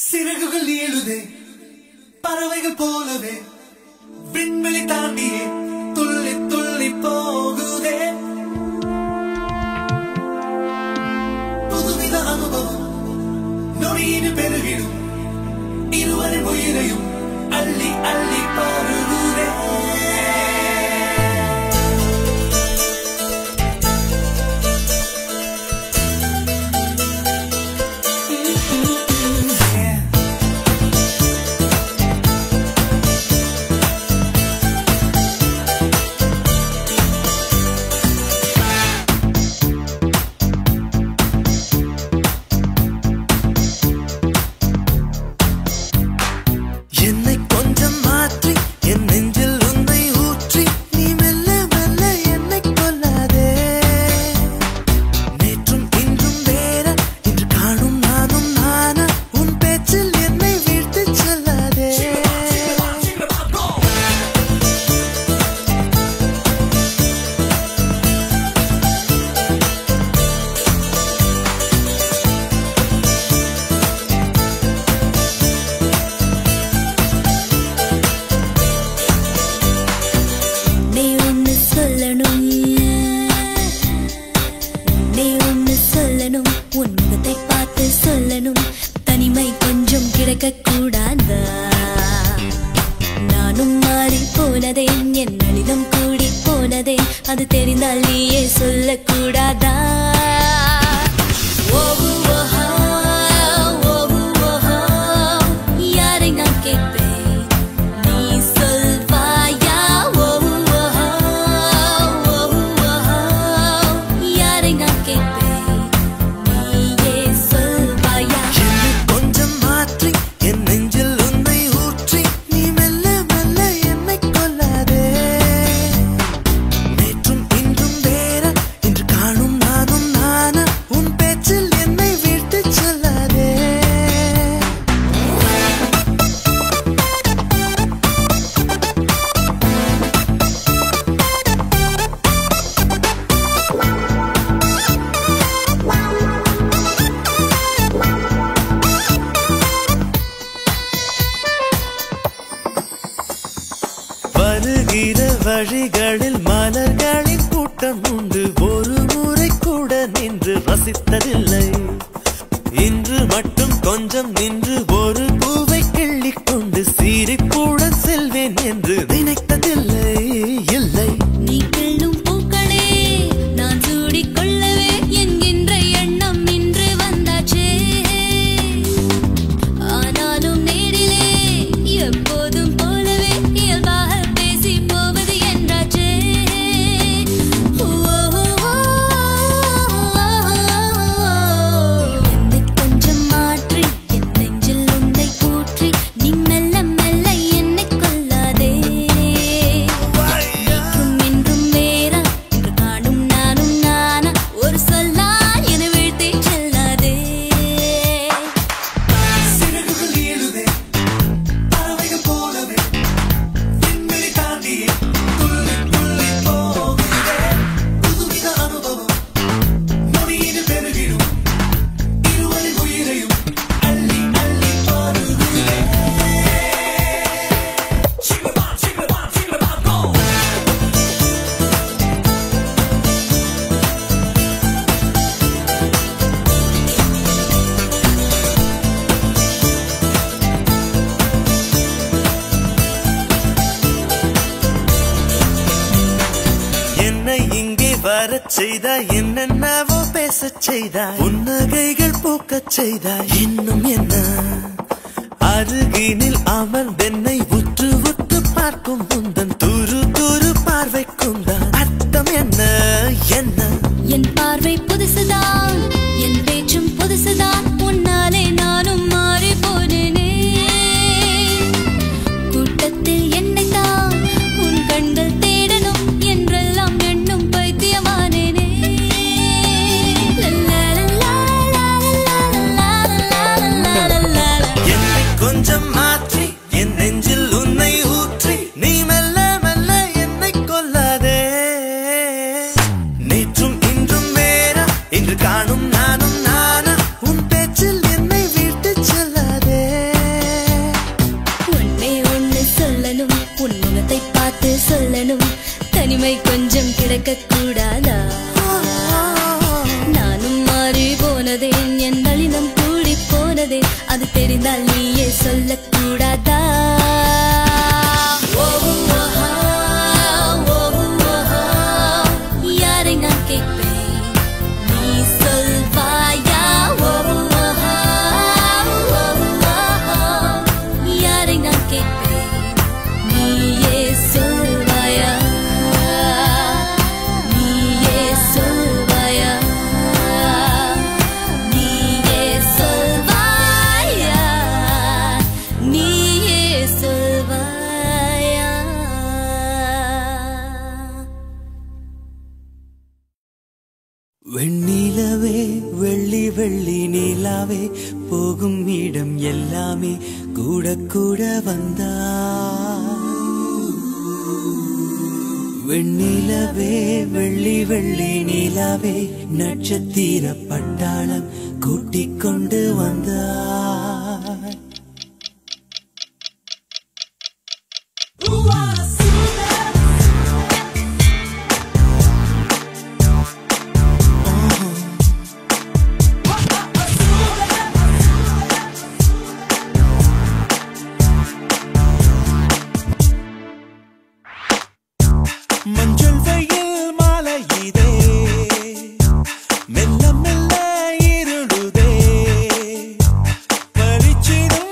சிறகுகள் ஏழுதே பறவைகள் போலவே விண்வெளி தாண்டியே துள்ளி துள்ளி போகுதே புதுவித அனுபவம் நொடியின் பெருகிடும் இருவரின் உயிரையும் அள்ளி அள்ளி பருகுதே என்னை கொஞ்சம் மாற்றி என் நெஞ்சில் உன்னை ஊற்றி நீ மெல்ல மெல்ல என்னை கொல்லாதே நேற்றும் இன்றும் வேற இன்று காணும் நானும் நானா உன் பேச்சில் என்னை வீழ்த்திச் செல்லாதே நீ ஒன்னு சொல்லணும் நீ ஒன்னு சொல்லணும் உன் முகத்தை பார்த்து சொல்லணும் தனிமை கொஞ்சம் கிடைக்க கூடாதா நானும் மாறி போனதே என் நளினம் கூடி போனதே அது தெரிந்தால் நீயே சொல்லக்கூடாதா ஓவு ஓஹா, ஓவு ஓஹா, யாரை நான் கேட்பேன் நீ சொல்வாயா ஓவு ஓஹோ, ஓவு ஓஹோ, யாரை நான் கேட்பேன் நீயே சொல்வாயா என்னை கொஞ்சம் மாற்றி என் நெஞ்சில் உன்னை ஊற்றி நீ மெல்ல மெல்ல என்னை கொல்லாதே நேற்றும் இன்றும் வேற இன்று காணும் நானும் நானா உன் பேச்சில் என்னை வீழ்த்திச் செல்லாதே வருகிற வழிகளில் மலர்களின் கூட்டம் உண்டு ஒரு முறை கூட நின்று ரசித்ததில்லை இன்று மட்டும் கொஞ்சம் நின்று ஒரு பூவை கிள்ளிக் கொண்டு சீரிப்புடன் செல்வேன் என்று நினைத்ததில்லை இல்லை நீ கிள்ளும் பூக்களே நான் சூடிக் கொள்ளவே என்கின்ற எண்ணம் இன்று வந்தாச்சே ஆனாலும் நேரிலே எப்போதும் போலவே இயல்பாக பேசி போவது என்றாச்சே என்னை கொஞ்சம் மாற்றி என் நெஞ்சில் உன்னை ஊற்றி நீ மெல்ல மெல்ல என்னை கொல்லாதே என்றும் என்றும் வேறா இன்று காணும் நானும் நானா ஒரு சொல்லா என வீழ்த்தி செல்லாதே சிறகுகள் ஏழுதே பறவைகள் போலவே விண்வெளி தாண்டியே துள்ளி துள்ளி போகுதே புதுவித அனுபவம் நொடியின் பெருகிடும் இருவரின் உயிரையும் அள்ளி அள்ளி பருகுதே சிங்கமான் சிங்கமான் சிங்கமான் கோ என்னை இங்கே வரச் செய்தாய் என்னென்னவோ பேசச் செய்தாய் புன்னகைகள் பூக்கச் செய்தாய் இன்னும் என்ன அருகினில் அமர்ந்தென்னை உற்று உற்று பார்க்கும் முந்தன் துரு துரு பார்வைக்கும் தான் அர்த்தம் என்ன என்ன என் பார்வை புதுசுதான் என் பேச்சும் புதுசுதான் உன்னாலே நானும் மாறி போனேனே கூட்டத்தில் என்னை தான் உன் கண்கள் தேடணும் என்றெல்லாம் எண்ணும் பைத்தியமானேனே லல்லா, லல்லா, லல்லா, லல்லா, லல்லா, லல்லா, லல்லா, லல்லா. என்னை கொஞ்சம் மாற்றி என் நெஞ்சில் உன்னை ஊற்றி நீ மெல்ல மெல்ல என்னை கொல்லாதே நேற்றும் இன்றும் வேற உன்னிடம் எல்லாமே கூட கூட வந்தா வெண்ணிலவே வெள்ளி வெள்ளி நிலவே நட்சத்திர பட்டாளம் கூட்டிக் கொண்டு வந்தாய் மஞ்சள் வெயில் மாலை இதே மெல்ல மெல்ல இருளுதே பளிச்சிடும்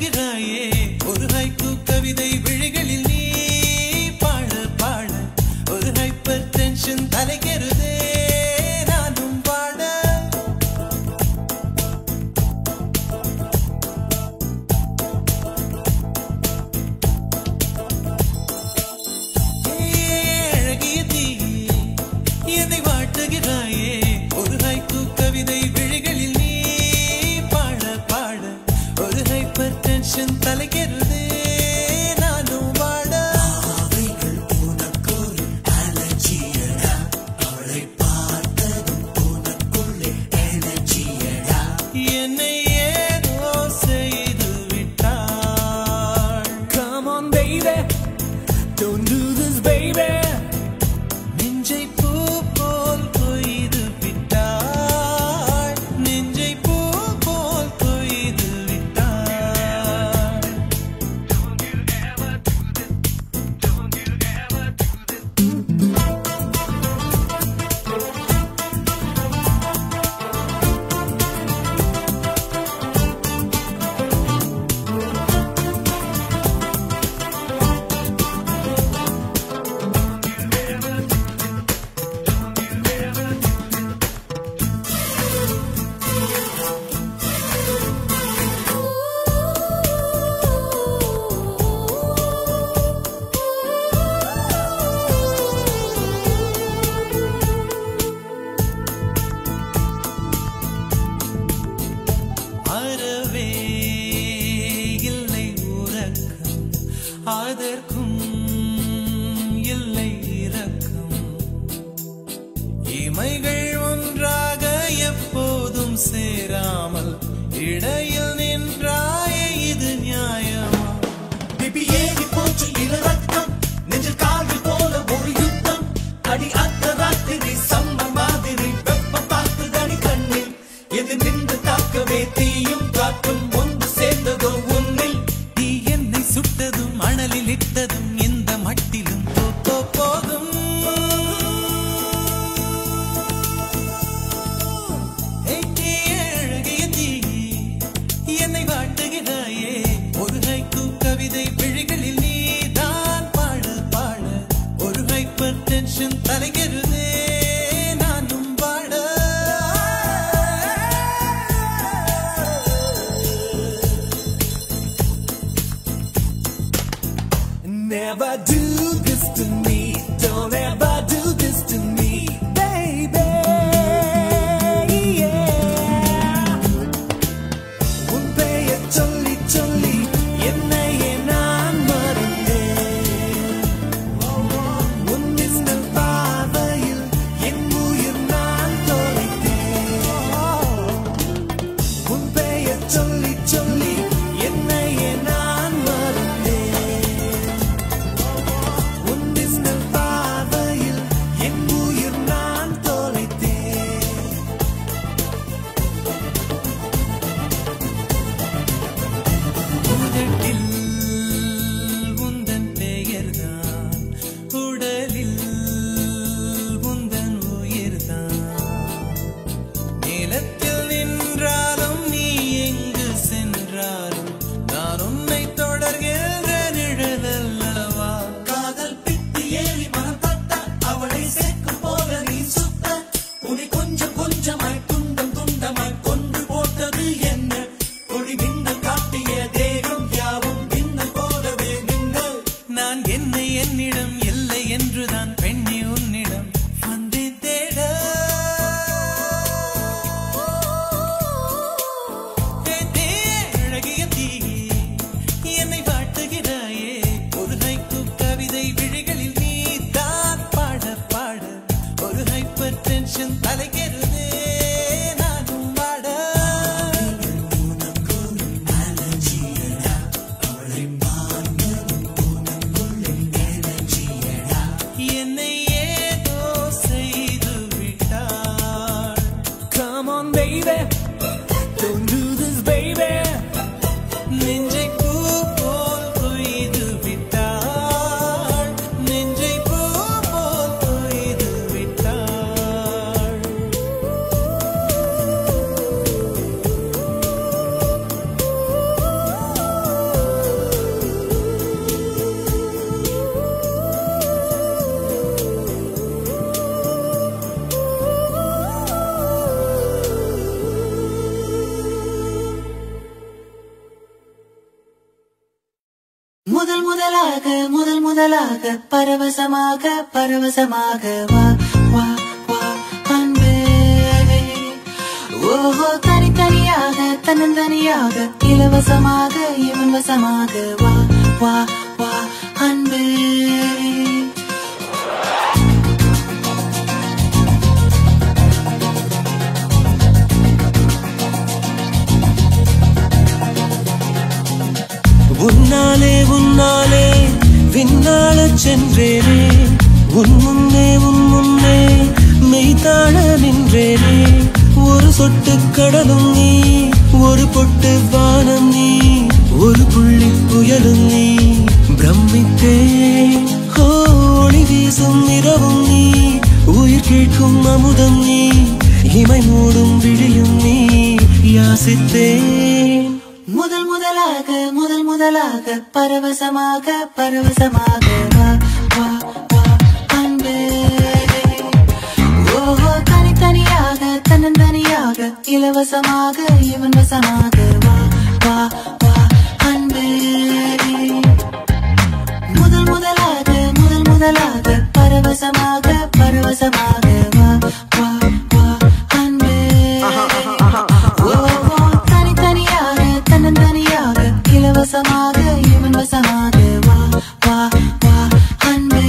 வாட்டுகிறாயே ஒரு ஹைக்கு கவிதை விழிகளில் நீ பாட பாட ஒரு ஹைப்பர் டென்ஷன் தலைகிறதே நானும் பாட அழகிய தீயே என்னை வாட்டுகிறாயே ஒரு ஹைக்கு கவிதை விழிகளில் நீ பாட பாட ஒரு ஹைப்பர் டென்ஷன் தலைகிறதே நானும் பாட அவைகள் உனக்கொரு அலர்ஜியடா அவளை பார்த்ததும் உனக்குள்ளே எனர்ஜியடா என்னை ஏதோ செய்து விட்டாள் Come on, baby. Don't do this, baby. நெஞ்சை பூ போல் கொய்து விட்டாள் நெஞ்சை பூ போல் கொய்து விட்டாள் அறவே இல்லை உறக்கம் அதற்கும் இல்லை இரக்கம் இமைகள் ஒன்றாக எப்போதும் சேராமல் இடையில் நின்றாயே இது நியாயமா Baby, ஏறி போச்சு இளரத்தம் நெஞ்சில் கால்கள் போல ஒரு யுத்தம் அடி அத்த ராத்திரி சம்ம மாதிரி வெப்பம் தாக்குதடி கண்ணில் எது நின்று தாக்கவே தீயும் காற்றும் ஒன்று சேர்ந்ததோ உன்னில் நீ என்னை சுட்டதும் அனலில் இட்டதும் இந்த மட்டிலும் போ, போ, போதும் ஏய், நீ அழகிய தீயே, என்னை வாட்டுகிறாயே ஒரு ஹைக்கு கவிதை விழிகளில் நீ தான் பாட பாட ஒரு ஹைப்பர் டென்ஷன் தலைகிறதே நானும் பாட Never do this to me. Don't ever do this to me, baby. Yeah. உன் பெயர் சொல்லி சொல்லி என்னையே நான் மறந்தேன் உன் மின்னல் பார்வையில் என் உயிர் நான் தொலைத்தேன் உன் பெயர் சொல்லி சொல்லி என்னையே நான் மறந்தேன் உன் மின்னல் பார்வையில் என் உயிர் நான் தொலைத்தேன் உதட்டில் உந்தன் பெயர்தான் உடலில் உந்தன் உயிர்தான் நிலத்தில் நின்றாலும் நீ எங்கு சென்றாலும் நான் உன்னை தொடர்கின்ற நிழல் அல்லவா காதல் பித்து ஏறி மனம் தட்ட அவளை சேர்க்கும் போல நீ சுத்த உன்னை கொஞ்சம் கொஞ்சமாய் துண்டம் துண்டமாய் கொண்டு போட்டது என்ன ஒளி மின்னல் காட்டிய தேகம் யாவும் மின்னல் போலவே மின்னல் நான் என்னை என்னிடம் இல்லை என்றுதான் பெண்ணி உன்னிடம் வந்தேன் தேட ஏ தே, அழகிய தீயே, என்னை வாட்டுகிறாயே ஒரு ஹைக்கு கவிதை விழிகளில் நீ தான் பாட பாட ஒரு ஹைப்பர் டென்ஷன் தலைகிறதே நானும் பாட என்னை ஏதோ செய்து விட்டாள் Come on baby don't do this baby நெஞ்சை பூ போல் கொய்து விட்டாள் நெஞ்சை பூ போல் கொய்து விட்டாள் முதலாக பரவசமாக பரவசமாக வா வா வா அன்பே ஓஹோ தனித்தனியாக தன்னந்தனியாக இலவசமாக இவன் வசமாக வா வா வா அன்பே உன்னாலே உன்னாலே விண்ணாளச் சென்றேனே உன் முன்னே உன் முன்னே மெய்தாழ நின்றேனே ஒரு சொட்டு கடலும் நீ ஒரு பொட்டு வானம் நீ ஒரு புள்ளி புயலும் நீ பிரமித்தேன் ஓ, ஒளி வீசும் இரவும் நீ உயிர் கேட்கும் அமுதம் நீ இமை மூடும் விழியும் நீ யாசித்தேன் முதல் முதலாக முதல் முதலாக பரவசமாக பரவசமாக வா வா வா அன்பே ஓஹோ தனித்தனியாக தன்னந்தனியாக இலவசமாக இவன் வசமாக வா வா வா அன்பே முதல் முதலாக முதல் முதலாக பரவசமாக பரவசமாக வா வா வா அன்பே ஓஹோ தனித்தனியாக தன்னந்தனியாக இலவசமாக இவன் வசமாக வா வா வா அன்பே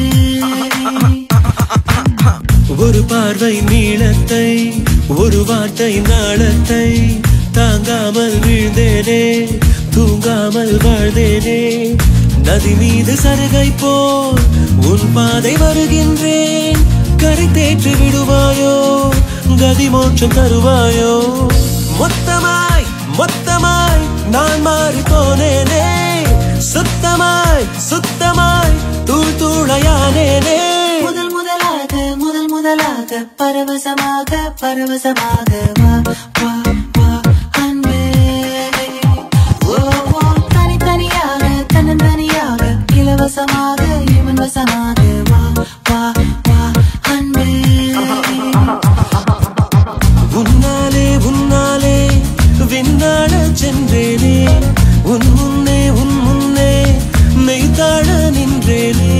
ஒரு பார்வை நீளத்தை ஒரு வார்த்தை நாளத்தை தாங்காமல் வீழ்ந்தேனே தூங்காமல் வாழ்ந்தேனே நதி மீது சருகை போல் உன் பாதை வருகின்றேன் கரை தேற்றி விடுவாயோ கதி மோட்சம் தருவாயோ மொத்தமாய் மொத்தமாய் நான் மாறி போனேனே சுத்தமாய் சுத்தமாய் தூள் தூளையானேனே முதல் முதலாக முதல் முதலாக பரவசமாக பரவசமாக வா வா வா அன்பே ஓஹோ தனித்தனியாக தன்னந்தனியாக இலவசமாக இவன் வசமாக வா வா வா அன்பே உன்னாலே உன்னாலே விண்ணாட சென்றேனே உன் முன்னே உன் முன்னே மெய்தாழ நின்றேனே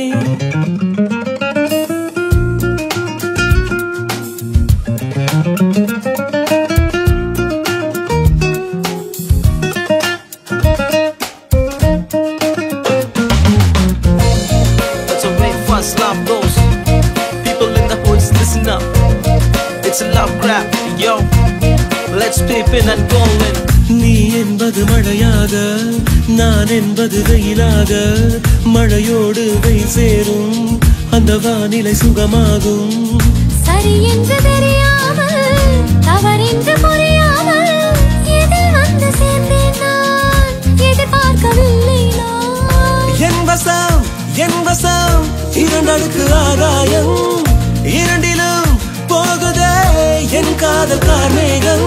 That's the way fast love goes. People in the hoods, listen up. It's a love grab, yo. Let's peep in and go in. நீ என்பது மழையாக நான் என்பது வெயிலாக மழையோடு வெயில் சேரும் அந்த வானிலை சுகமாகும் சரி என்று தெரியாமல் தவறென்று புரியாமல் எதில் வந்து சேர்ந்தேன் நான் எதிர்பார்க்கவில்லை நான் என் வசம் என் வசம் இரண்டடுக்கு ஆகாயம் இரண்டிலும் போகுதே என் காதல் கார்மேகம்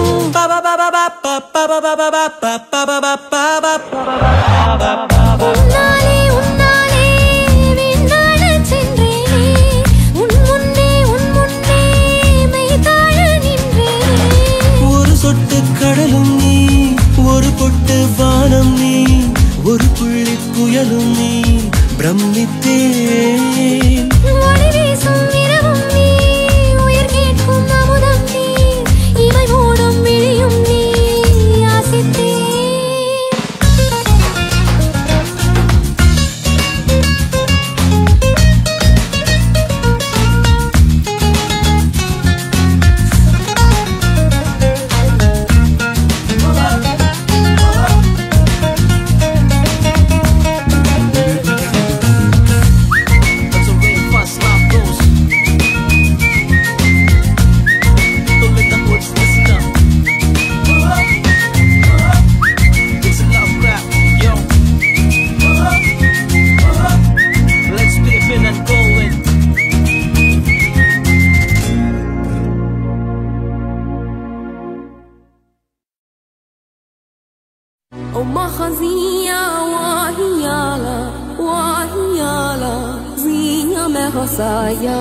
உன்னாலே உன்னாலே விண்ணாடச் சென்றேனே உன் முன்னே உன் முன்னே மெய்தாழ நின்றேனே ஒரு சொட்டு கடலும் நீ ஒரு பொட்டு வானம் நீ ஒரு புள்ளி புயலும் நீ பிரமித்தேன் ஒளி வீசும் இரவும் நீ உயிர் கேட்கும் அமுதம் நீ இமை மூடும் விழியும் நீ யாசித்தேன் That's the way fast love goes. People in the hoods, listen up. It's a love grab, yo. Let's peep in and go in. أم خزية وهيالا وهيالا زينة مخصايا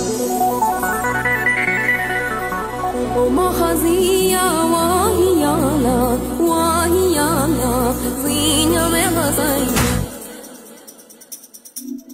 أم خزية وهيالا وهيالا زينة مخصايا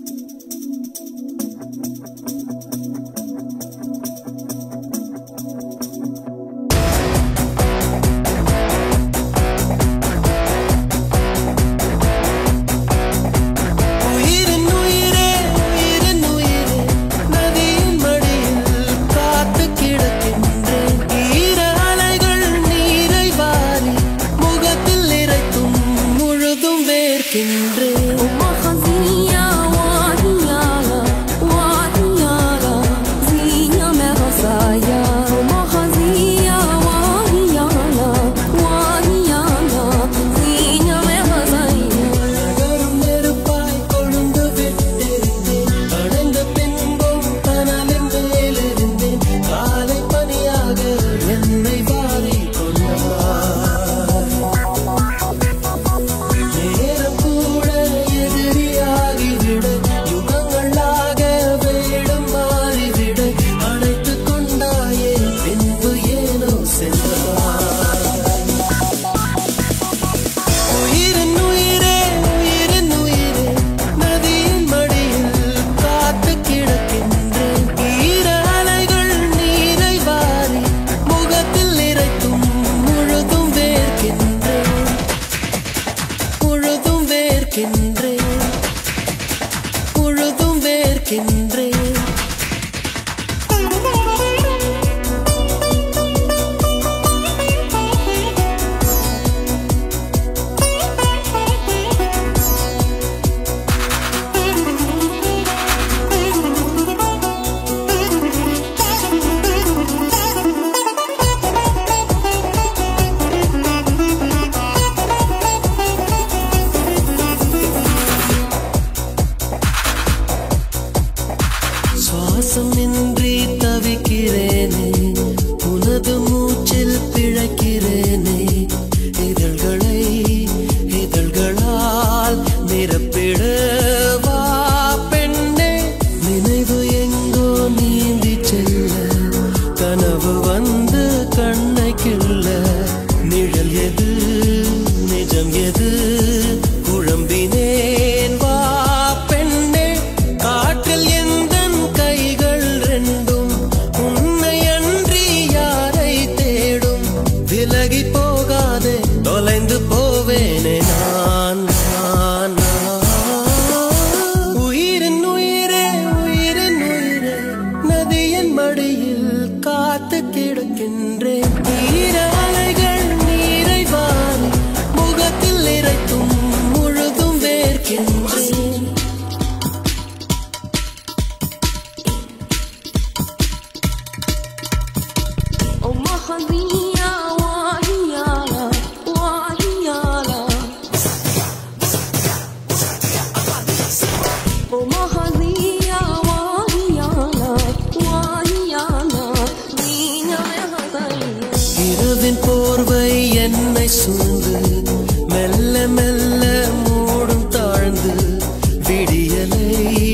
என்னை சூழ்ந்து மெல்ல மெல்ல மூடும் தாழ்ந்து விடியலை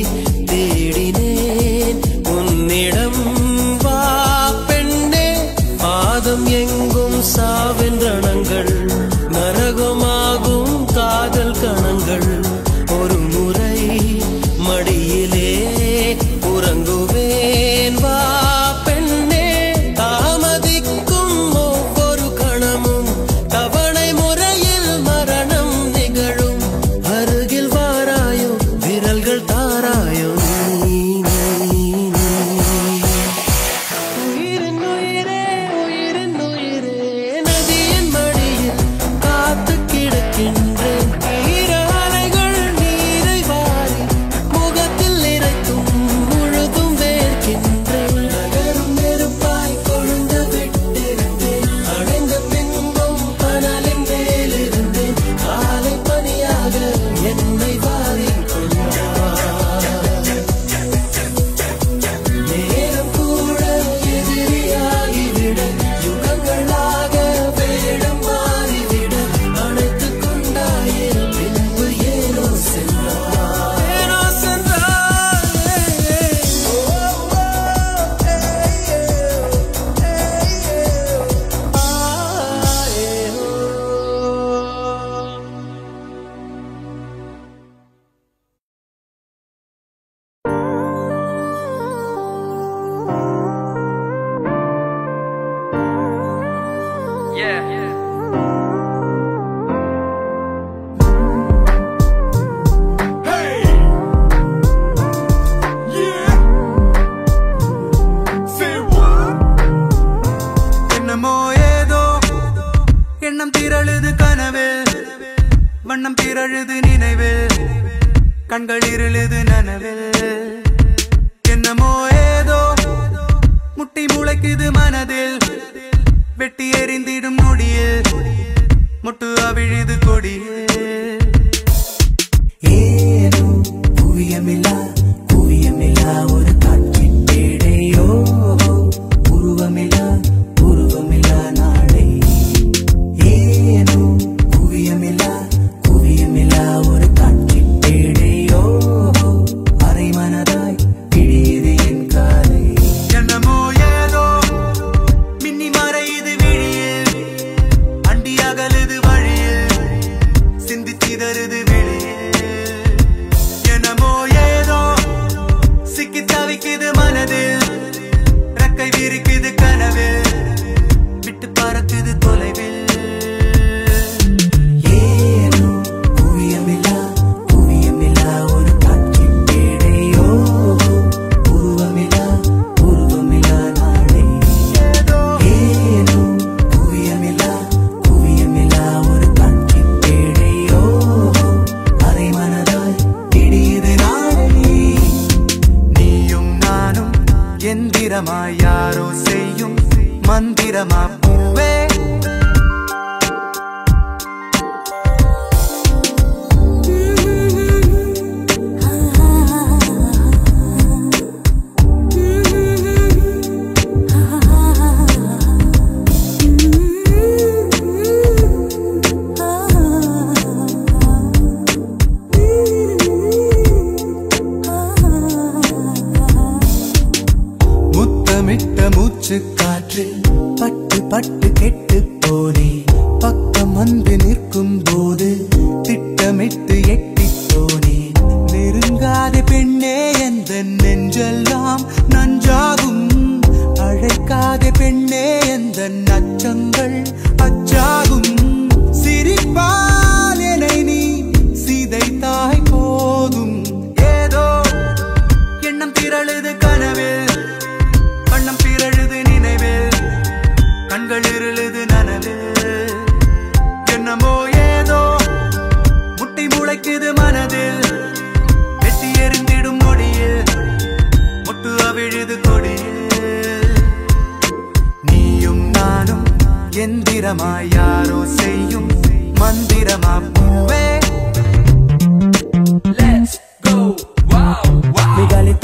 தேடினேன் உன்னிடம் வா பெண்ணே பாதம் எங்கும் சாவென்றணங்கள் நரகமாகும் காதல் கணங்கள் ஒரு முறை மடியிலே உறங்குவேன் வா பெண்ணே தாமதிக்கும் ஒவ்வொரு கணமும் தவணை முறையில் மரணம் நிகழும் அருகில் வாராயோ விரல்கள் தாராயோ நீ, நீ, நீ. உயிரின் உயிரே உயிரின் உயிரே நதியின் மடியில் காத்து கிடக்கின்றேன் ஈர அலைகள் நீரை வாரி முகத்தில் நிறைத்தும் முழுதும் வேர்க்கின்றேன் நகரும் நெருப்பாய் கொழுந்த விட்டிருந்தேன் அடைந்த பின்பும் கனலின் மேலிருந்தேன் காலை பனியாக என்னை வாரிக் கொண்டார் நேரம் கூட எதிரியாகிவிட யுகங்களாக வேடம் மாறிவிட அணைத்துக் கொண்டாயிரம் பின்பு ஏனோ சென்றார் ஏனோ சென்றார் என்னமோ ஏதோ எண்ணம் திரழுது கனவில் வண்ணம் திரழுது நினைவில் கண்கள் இருளுது நனவில் என்னமோ ஏதோ முட்டி முளைக்குது மனதில் வெட்டி எறிந்திடும் நொடியில் முட்டு அவிழுது கொடியில் ஏனோ குவியமில்லா குவியமில்லா ஒரு காற்றின் பேடையோ உருவமில்லா உருவமில்லா நாளை ஏனோ குவியமில்லா குவியமில்லா ஒரு காற்றின் பேடையோ அரை மனதாய் பிடியுது என் காலை என்னமோ ஏதோ மின்னி மறையுது விழியில் அண்டி அகலுது வழியில் சிந்தி சிதறுது வெளியில் என்னமோ ஏதோ சிக்கி தவிக்குது மனதில் ரெக்கை விரிக்குது கனவில் விட்டு பறக்குது தொலைவில் ஏனோ குவியமில்லா குவியமில்லா ஒரு காற்றின் பேடையோ உருவமில்லா உருவமில்லா நாளை ஏனோ குவியமில்லா குவியமில்லா ஒரு காற்றின் பேடையோ அரை மனதாய் இடியுது நாளை நீயும் நானும் எந்திரமாய் யாரோ செய்யும் மந்திரமா பூவே முத்தமிட்ட மூச்சு காற்று பட்டு பட்டு கெட்டு போனே பக்கம் வந்து நிற்கும் போது திட்டமிட்டு எட்டி போனே நெருங்காத பெண்ணே எந்த நெஞ்செல்லாம் நஞ்சாகும் அழைக்காத பெண்ணே எந்த நச்சங்கள் அச்சாகும் சிரிப்பால் என்னை நீ சிதைத்தாய் போதும் ஏதோ எண்ணம் திரழுது கனவில் கண்ணம் பிறழுது நினைவில் கண்கள் இருளுது நனவில் என்னமோ ஏதோ முட்டி முளைக்குது மனதில் வெட்டி எறிந்திடும் நொடியில் முட்டு அவிழுது கொடியில் நீயும் நானும் எந்திரமாய் யாரோ செய்யும் மந்திரமா பூவே மிகாலி தமிழ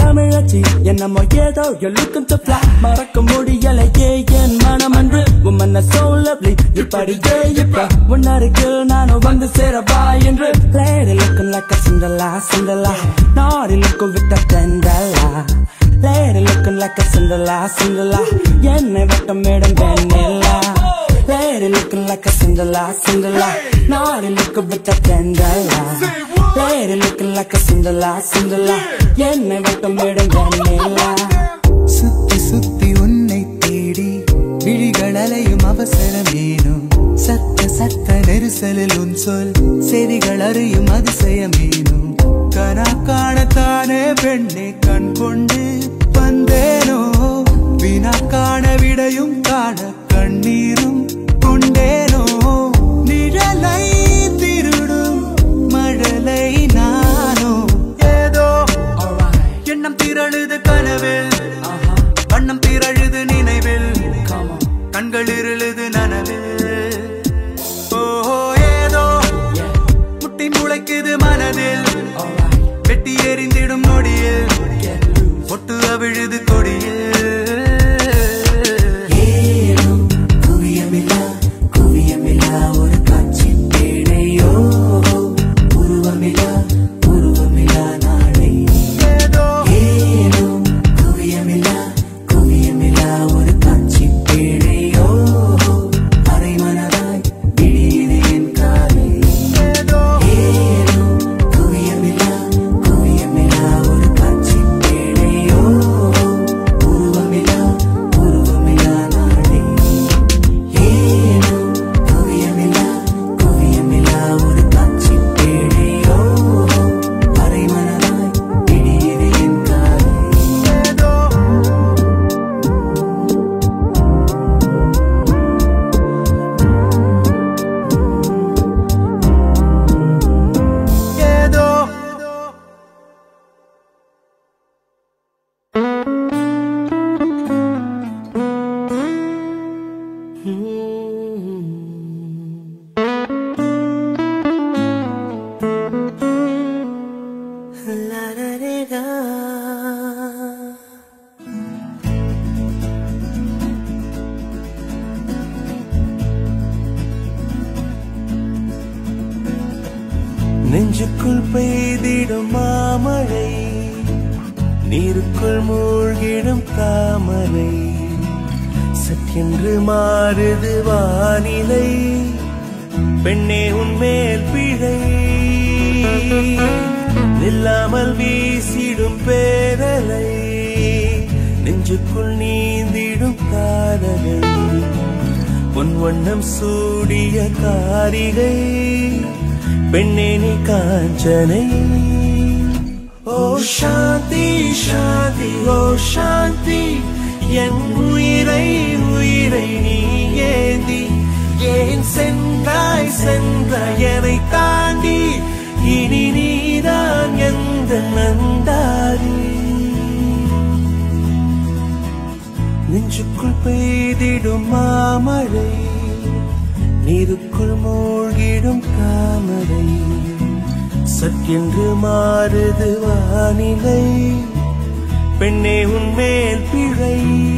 ஆச்சு என்னமோ ஏதோ you're looking to fly மறக்க முடியலையே என் மனம் அன்று உம்மன்ன so lovely இப்படியே இப்ப உன்னருகில் நானும் வந்து சேரவா என்று lady looking like a Cinderella Cinderella naughty looking with a Tendella lady looking like a Cinderella Cinderella என்னை வட்டமிடும் வெண்ணிலா lady looking like a Cinderella Cinderella naughty looking with a Tendella lady looking like a Cinderella Cinderella என்னை வட்டமிடும் வெண்ணிலா சுத்தி சுத்தி உன்னை தேடி விழிகள் அலையும் அவசரம் ஏனும் சத்த சத்த நெரிசலில் உன் சொல் செவிகள் அறியும் அதிசயமேனும் கனா காணத்தானே பெண்ணை கண் கொண்டு வந்தேனோ வினா காண விடையும் காண கண்ணீரும் கொண்டேனோ நிழலை திருடும் மழலை நானோ ஏதோ எண்ணம் திரழுது கனவில் வண்ணம் திரழுது நினைவில் கண்கள் இருளுது நனவில் ஓஹோ ஏதோ முட்டி முளைக்குது மனதில் வெட்டி எறிந்திடும் நொடியில் ஒட்டு அவிழுது கொடியில் ஏனும் குவியமில்லா குவியமில்லா ஒரு காட்சி பேழையோ உருவமில்லா உருவமில்லா நாளை ஏதோ ஏனும் குவியமில்லா குவியமில்லா ஒரு காட்சி பேழையோ அரை மனதாய் விழியது என் காலை ஏதோ ஏனும் குவியமில்லா குவியமில்லா ஒரு காட்சி பேழையோ உருவமில்லா உருவமில்லா நாளை ஏனும் குவியமில்லா குவியமில்லா ஒரு காட்சி பேழையோ அரை மனதாய் விழியது என் காலை ஏதோ ஏதோ நெஞ்சுக்குள் பெய்திடும் மாமழை நீருக்குள் மூழ்கிடும் தாமரை சற்றென்று மாறுது வானிலை பெண்ணே உன்மேல் பிழை நில்லாமல் வீசிடும் பேரலை நெஞ்சுக்குள் நீந்திடும் காதலை பொன் வண்ணம் சூடிய காரிகை பெண்ணே நீ காஞ்சனை ஓ சாந்தி சாந்தி ஓ சாந்தி என் உயிரை உயிரை நீ ஏந்தி ஏன் சென்றாய் சென்ற என்னை தாண்டி இனி நீதான் எந்த நந்தாரி நெஞ்சுக்குள் பெய்திடும் மாமழை நீருக்குள் மூழ்கிடும் தாமரை சற்றென்று மாறுது வானிலை பெண்ணே உன்மேல் பிழை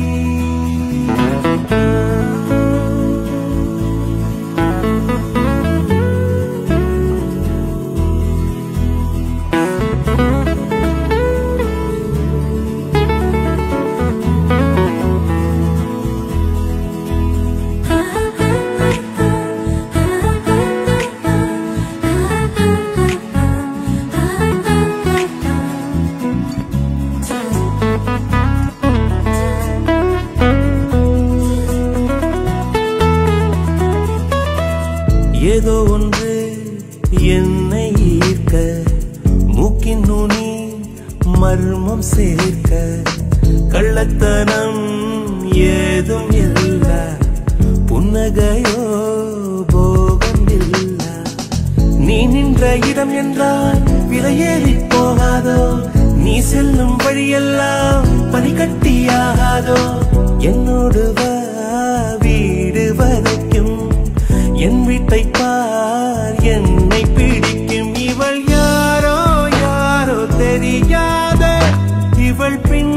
ஏதோ ஒன்று என்னை ஈர்க்க மூக்கின் நுனி மர்மம் சேர்க்க கள்ளத்தனம் ஏதும் இல்ல புன்னகையோ போகம் இல்ல நீ நின்ற இடம் என்றால் விலையேறி போகாதோ நீ செல்லும் வழியெல்லாம் பனிக்கட்டியாகாதோ என்னோடு வா வீடு வரைக்கும் என் வீட்டை பார் என்னை பிடிக்கும் இவள் யாரோ யாரோ தெரியாத இவள் பின்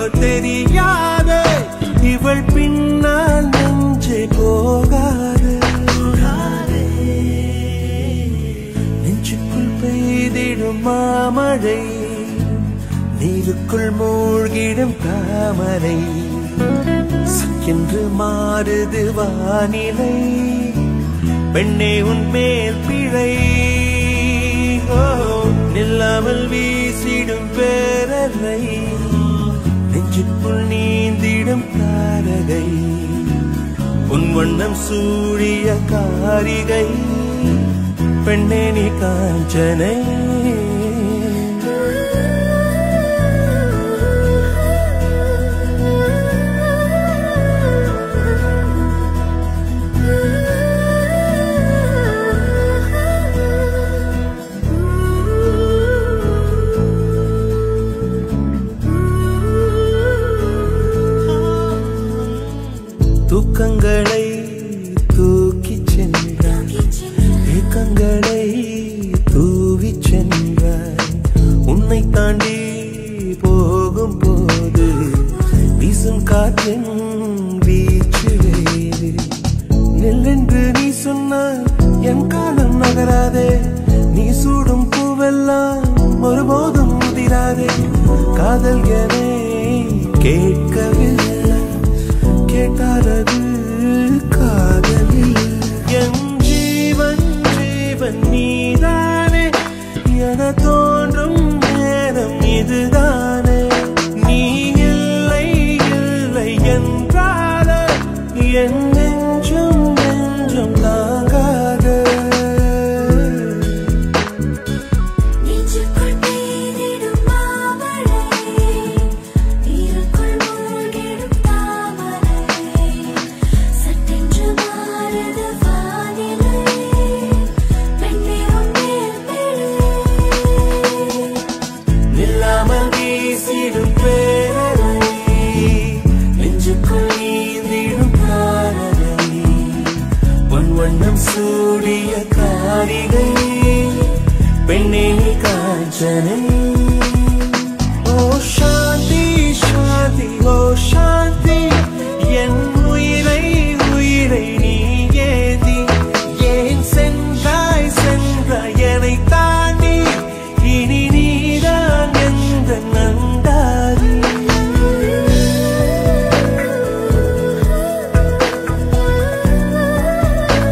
தெரியாத இவள் பின்னால் நெஞ்சே போகாது நெஞ்சுக்குள் பெய்திடும் மாமழை நீருக்குள் மூழ்கிடும் தாமரை சக்கென்று மாறுது வானிலை பெண்ணே உன் மேல் பிழை ஓ, நில்லாமல் வீசிடும் பேரலை நெஞ்சுக்குள் நீந்திடும் தாரகை உன் வண்ணம் சூழிய காரிகை பெண்ணே நீ காஞ்சனை தூக்கங்களை தூக்கிச் சென்றாய் ஏக்கங்களை தூவிச் சென்றாய் உன்னை தாண்டி போகும் போது வீசும் காற்றின் வீச்சு வேறு நெல்லென்று நீ சொன்னாய் என் காலம் நகராதே நீ சூடும் பூவெல்லாம் ஒருபோதும் முதிராதே காதல் என கேட்கவில்லை கேட்டாரது காதலில் என் ஜீவன் ஜீவன் நீதானே என தோன்றும் நேரம் இதுதானே நீ இல்லை இல்லை என்றால என் நெஞ்சம் நெஞ்சம் தாங்காத நெஞ்சுக்குள் பெய்திடும் மாமழை நீருக்குள் மூழ்கிடும் தாமரை சட்டென்று மாறுது வானிலை பெண்ணே உன் மேல் பிழை நில்லாமல் வீசிடும் பேரலை நெஞ்சுக்குள் நீந்திடும் காரலை பொன் வண்ணம் சூடிய காரிகை பெண்ணே நீ காஞ்சனை ஓ சாந்தி சாந்தி ஓ சாந்தி என் உயிரை உயிரை நீ ஏந்தி ஏன் சென்றாய் சென்றாய் என்னை தாண்டி இனி நீதான் எந்த நந்தாரி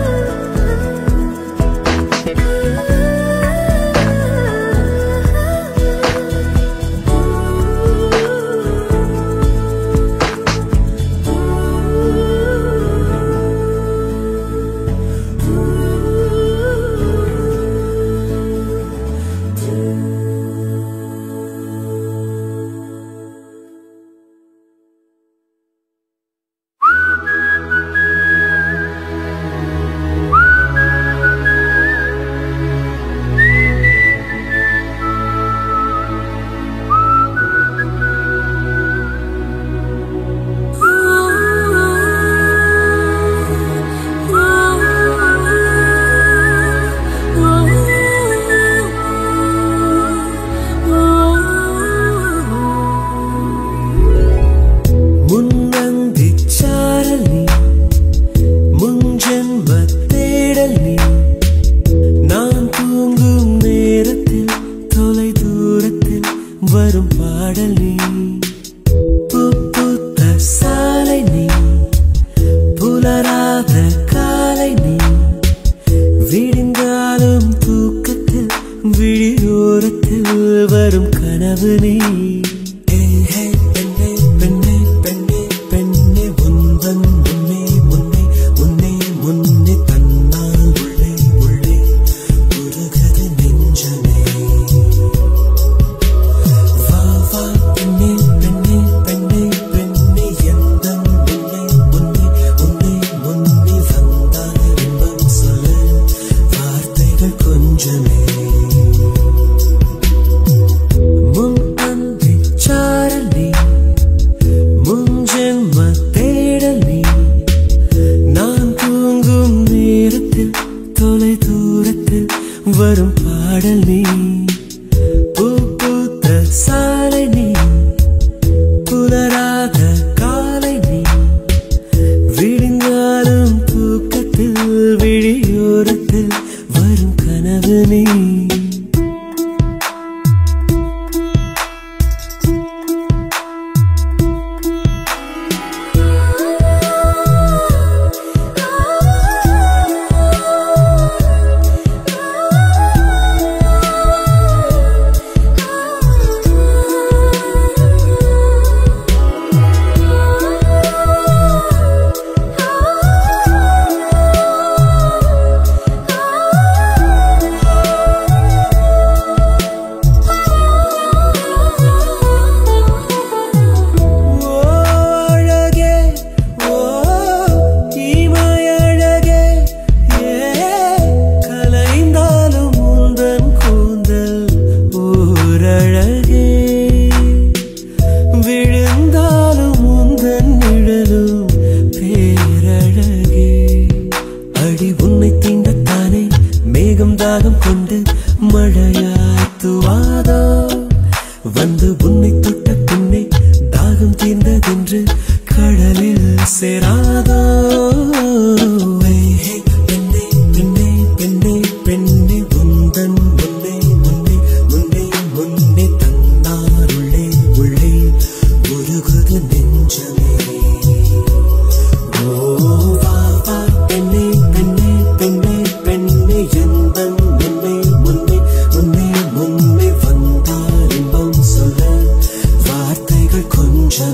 ஆ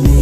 கொஞ்சமே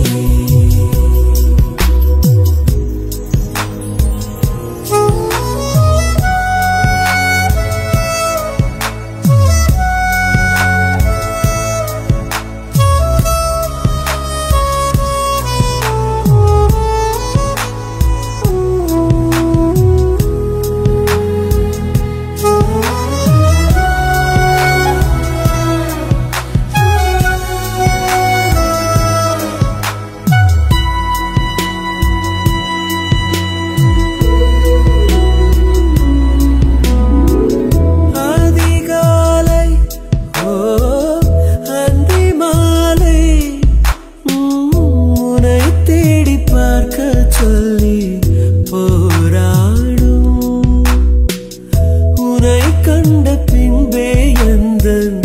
அதிகாலை ஓ அந்தி மாலை உம், உன்னை தேடி பார்க்க சொல்லி போராடும் உன்னை கண்ட பின்பே எந்த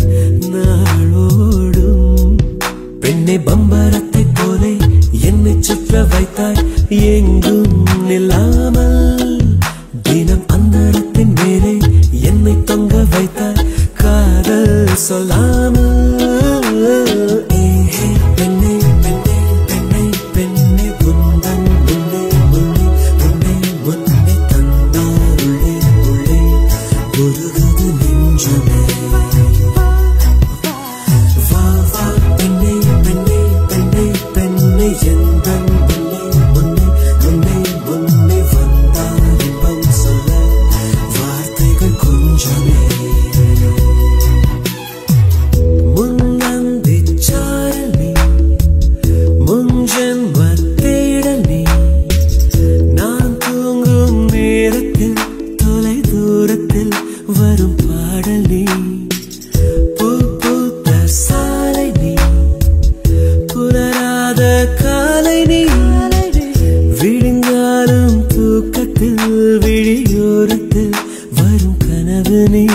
நாளோடும் பெண்ணை பம்பரத்தை போலே என்னை சுற்ற வைத்தாய் எங்கும் நில்லாமல் தினம் அந்தரத்தின் மேலே என்னை தொங்க வைத்தாய் காதல் சொல்லாமல் ஏஹே, பெண்ணே பெண்ணே பெண்ணே பெண்ணே உந்தன் முன்னே முன்னே முன்னே முன்னே தந்தார் உள்ளே உள்ளே உருகுது நெஞ்சமே வா வா பெண்ணே பெண்ணே பெண்ணே பெண்ணே எந்தன் முன்னே முன்னே முன்னே முன்னே வந்தார் இன்பம் சொல்ல வார்த்தைகள் கொஞ்சமே முன்னந்தி சாரணி முன்ஜென்ம தேடனி நான் தூங்கும் நேரத்தில் தொலை தூரத்தில் வரும் பாடல் நீ பூ பூத்த சாலை நீ புலராத காலை நீ விழுந்தாலும் தூக்கத்தில் விழியோரத்தில் வரும் கனவு நீ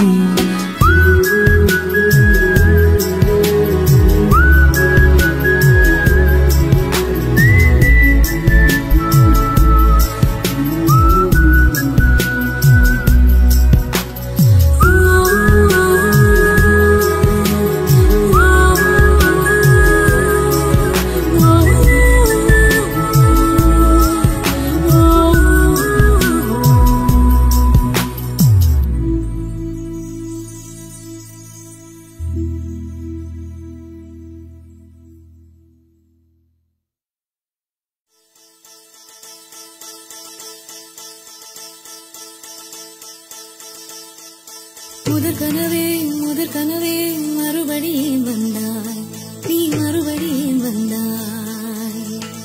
முதற் கனவே முதற் கனவே மறுபடியும் வந்தாய் நீ மறுபடியும் வந்தாய்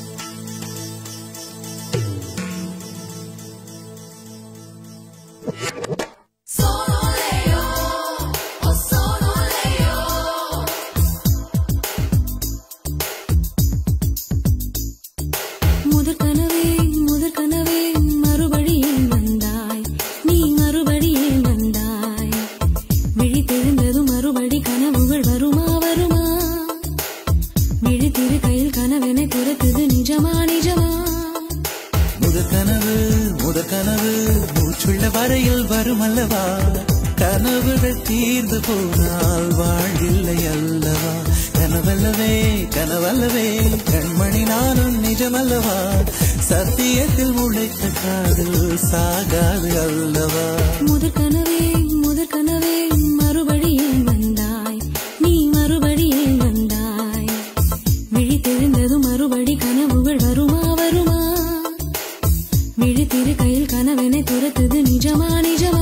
முதற் கனவே முதற் கனவே மறுபடியும் வந்தாய் நீ மறுபடியும் வந்தாய் விழித்தெழுந்ததும் மறுபடி கனவுகள் வருமா வருமா விழித்திரு கையில் கனவென துரத்துது நிஜமா நிஜமா முதற் கனவு முதற் கனவு மூச்சுள்ள வரையில் வரும் அல்லவா கனவுகள் தீர்ந்து போனால் வாழ்வில்லை அல்லவா கனவல்லவே கனவல்லவே கண்மணி நானும் நிஜமல்லவா சத்தியத்தில் உழைத்த காதல் சாகாது அல்லவா முதற் கனவே முதற் கனவே மறுபடியும் வந்தாய் நீ மறுபடியும் வந்தாய் விழித்தெழுந்ததும் மறுபடி கனவுகள் வருமா வருமா விழித்திரு கையில் கனவென துரத்துது நிஜமா நிஜமா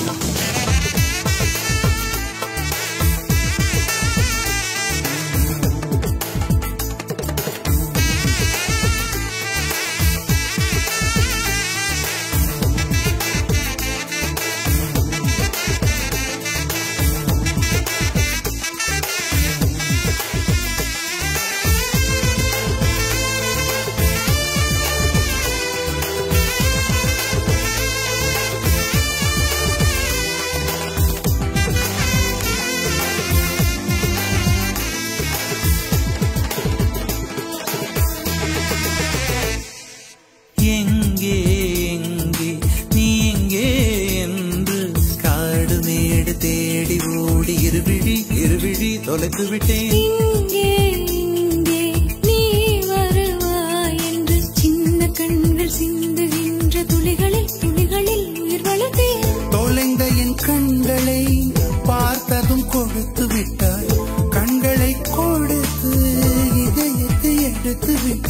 எங்கே எங்கே நீ எங்கே என்று காடு மேடு தேடி ஓடி இருவிழி இருவிழி தொலைத்து விட்டேன் இங்கே இங்கே நீ வர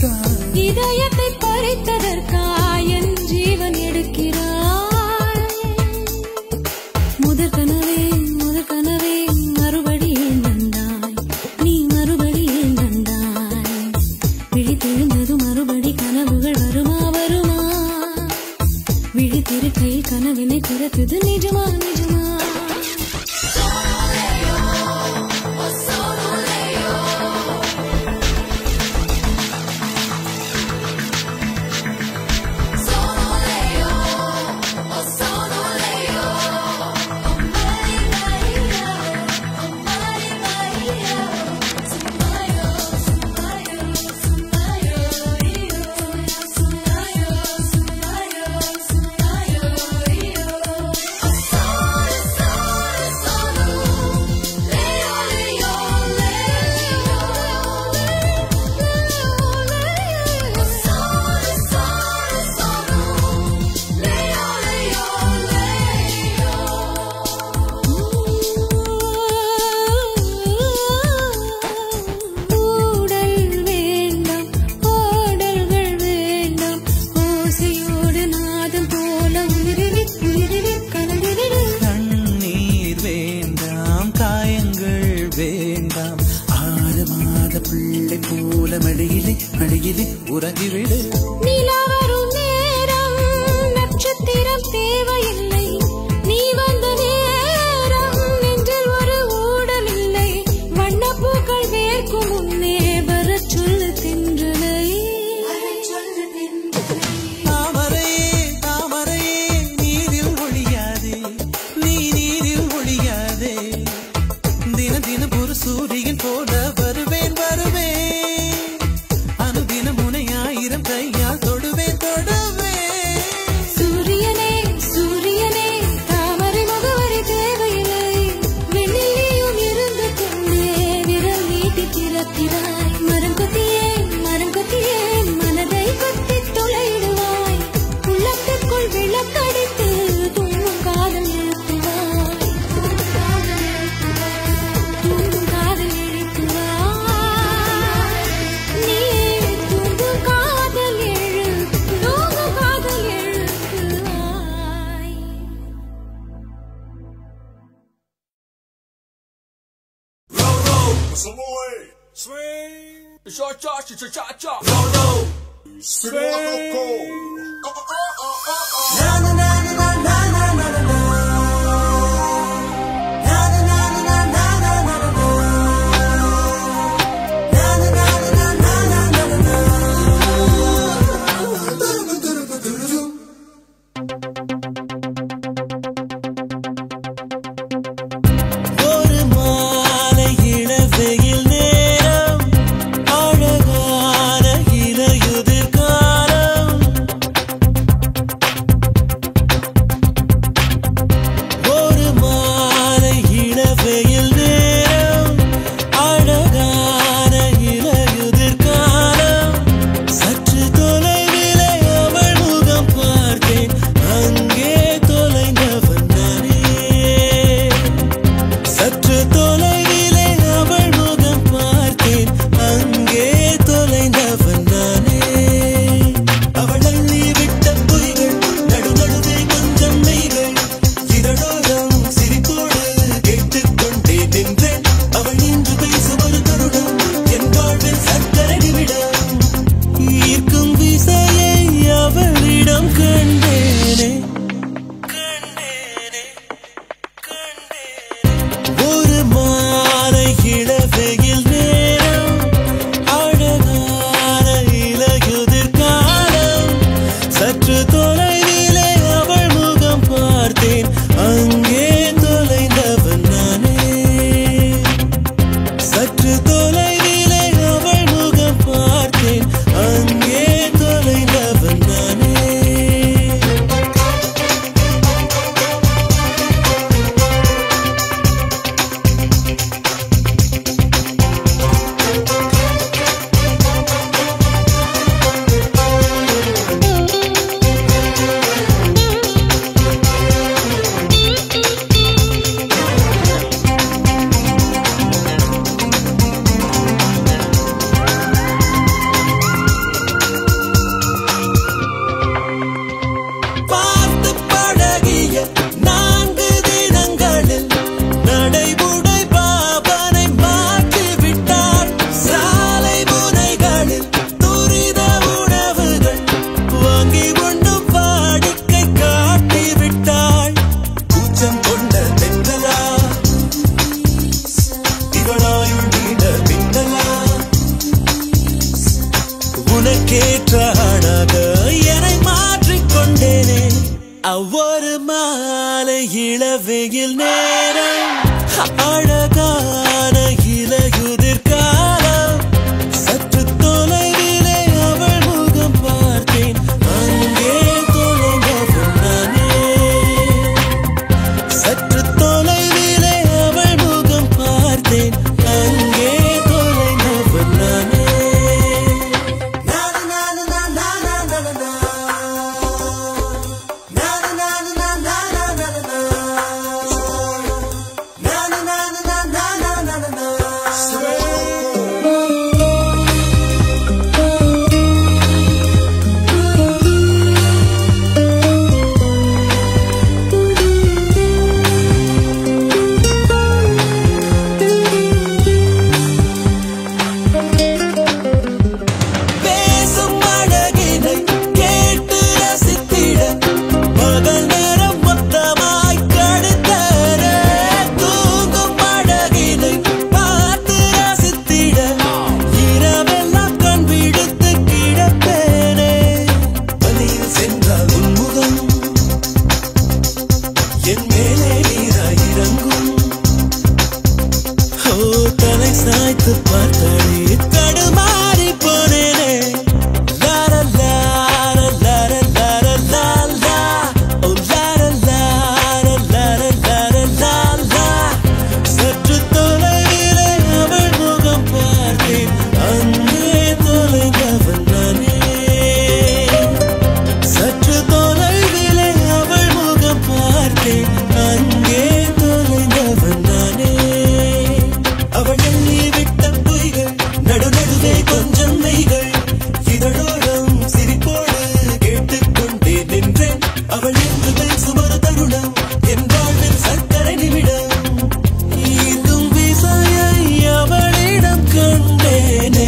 பறித்தாய் இதயத்தை பறித்ததற்காய் என் ஜீவன் எடுக்கிறாய் முதற் கனவே முதற் கனவே மறுபடியும் வந்தாய் நீ மறுபடியும் வந்தாய் விழித்தெழுந்தது மறுபடி கனவுகள் வருமா வருமா விழித்திருக்கையில் கனவினை துரத்துது நிஜமா நிஜமா ஊடல் வேண்டாம் ஓடல்கள் வேண்டாம் ஓசையோடு நாதம் போல உயிரில் உயிரில் கலந்திரு கண்ணீர் வேண்டாம் காயங்கள் வேண்டாம் ஆறு மாத பிள்ளை போல மடியிலே மடியிலே உறங்கிவிடு நிலா வரும் நேரம் நட்சத்திரம் தேவையில்லை நீ வந்த நேரம் நெஞ்சில் ஒரு ஊடல் இல்லை வண்ணப்பூக்கள் வேர்க்கும் முன்னே வரச் சொல்லு தென்றலை தாமரையே தாமரையே நீரில் ஒழியாதே நீ நீரில் ஒழியாதே தின தினம் ஒரு சூரியன் போல வருவேன் வருவேன் அனுதினம் உனை ஆயிரம் கையால் தொடுவேன் தொடுவேன் சூரியனே சூரியனே தாமரை முகவரி தேவையில்லை வெண்ணிலையும் இருந்து கொண்டே விரல் நீட்டி திறக்கிறாய் மரம் கொத்தியே மரம் கொத்தியே மனதை கொத்தி துளையிடுவாய் உள்ளத்துக்குள் விளக்கடித்து தூங்கும் காதல் எழுப்புவாய் தூங்கும் காதல் எழுப்புவாய் நீ தூங்கும் காதல் எழுப்பு தூங்கும் காதல் எழுப்புவாய் ஒரு மாலை இளவெயில் நேரம் அழகான இலையுதிர் காலம் உனக்கேற்ற ஆணாக என்னை மாற்றிக்கொண்டேனே அவ்வொரு மாலை இளவெயில் நேரம் அழகான இலையுதிர் காலம் சற்று தொலைவிலே அவள் முகம் பார்த்தேன் அங்கே தொலைந்தவன் நானே சற்று தொலைவிலே அவள் முகம் பார்த்தேன் அங்கே தொலைந்தவன் நானே பேசும் அழகினை கேட்டு ரசித்திட பகல் நேரம் மொத்தமாய் கழித்தர தூங்கும் அழகினை பார்த்து ரசித்திட இரவெல்லாம் கண் விடுத்து கிடப்பேனே வழியில் சென்றால் உன்முகம் என் மேலே நீராய் இறங்கும் ஓ தலை சாய்த்து பார்த்தாலே தடுமாறி போனேனே லார லார லார லார லாலா ஓ லார லார லார லார லாலா சற்று தொலைவிலே அவள் முகம் பார்த்தேன் அங்கே தொலைந்தவன் நானே சற்று தொலைவிலே அவள் முகம் பார்த்தேன் அங்கே தொலைந்தவன் நானே அவள் எண்ணி விட்ட பொய்கள் நடு நடுவே கொஞ்சம் மெய்கள் இதழோரம் சிரிப்போடு கேட்டுக்கொண்டே நின்றேன் அவள் என்று பேசும் ஒரு தருணம் என் வாழ்வில் சர்க்கரை நிமிடம் ஈர்க்கும் விசையை அவளிடம் கண்டேனே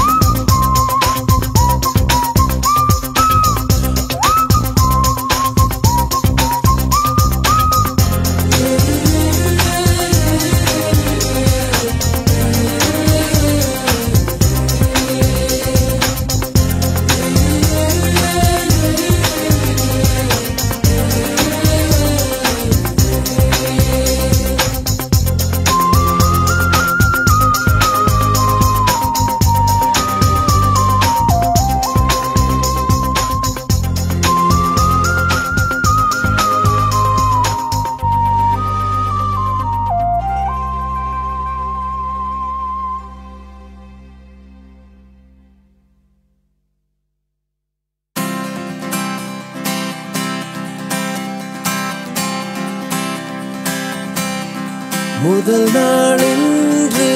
முதல் நாளென்று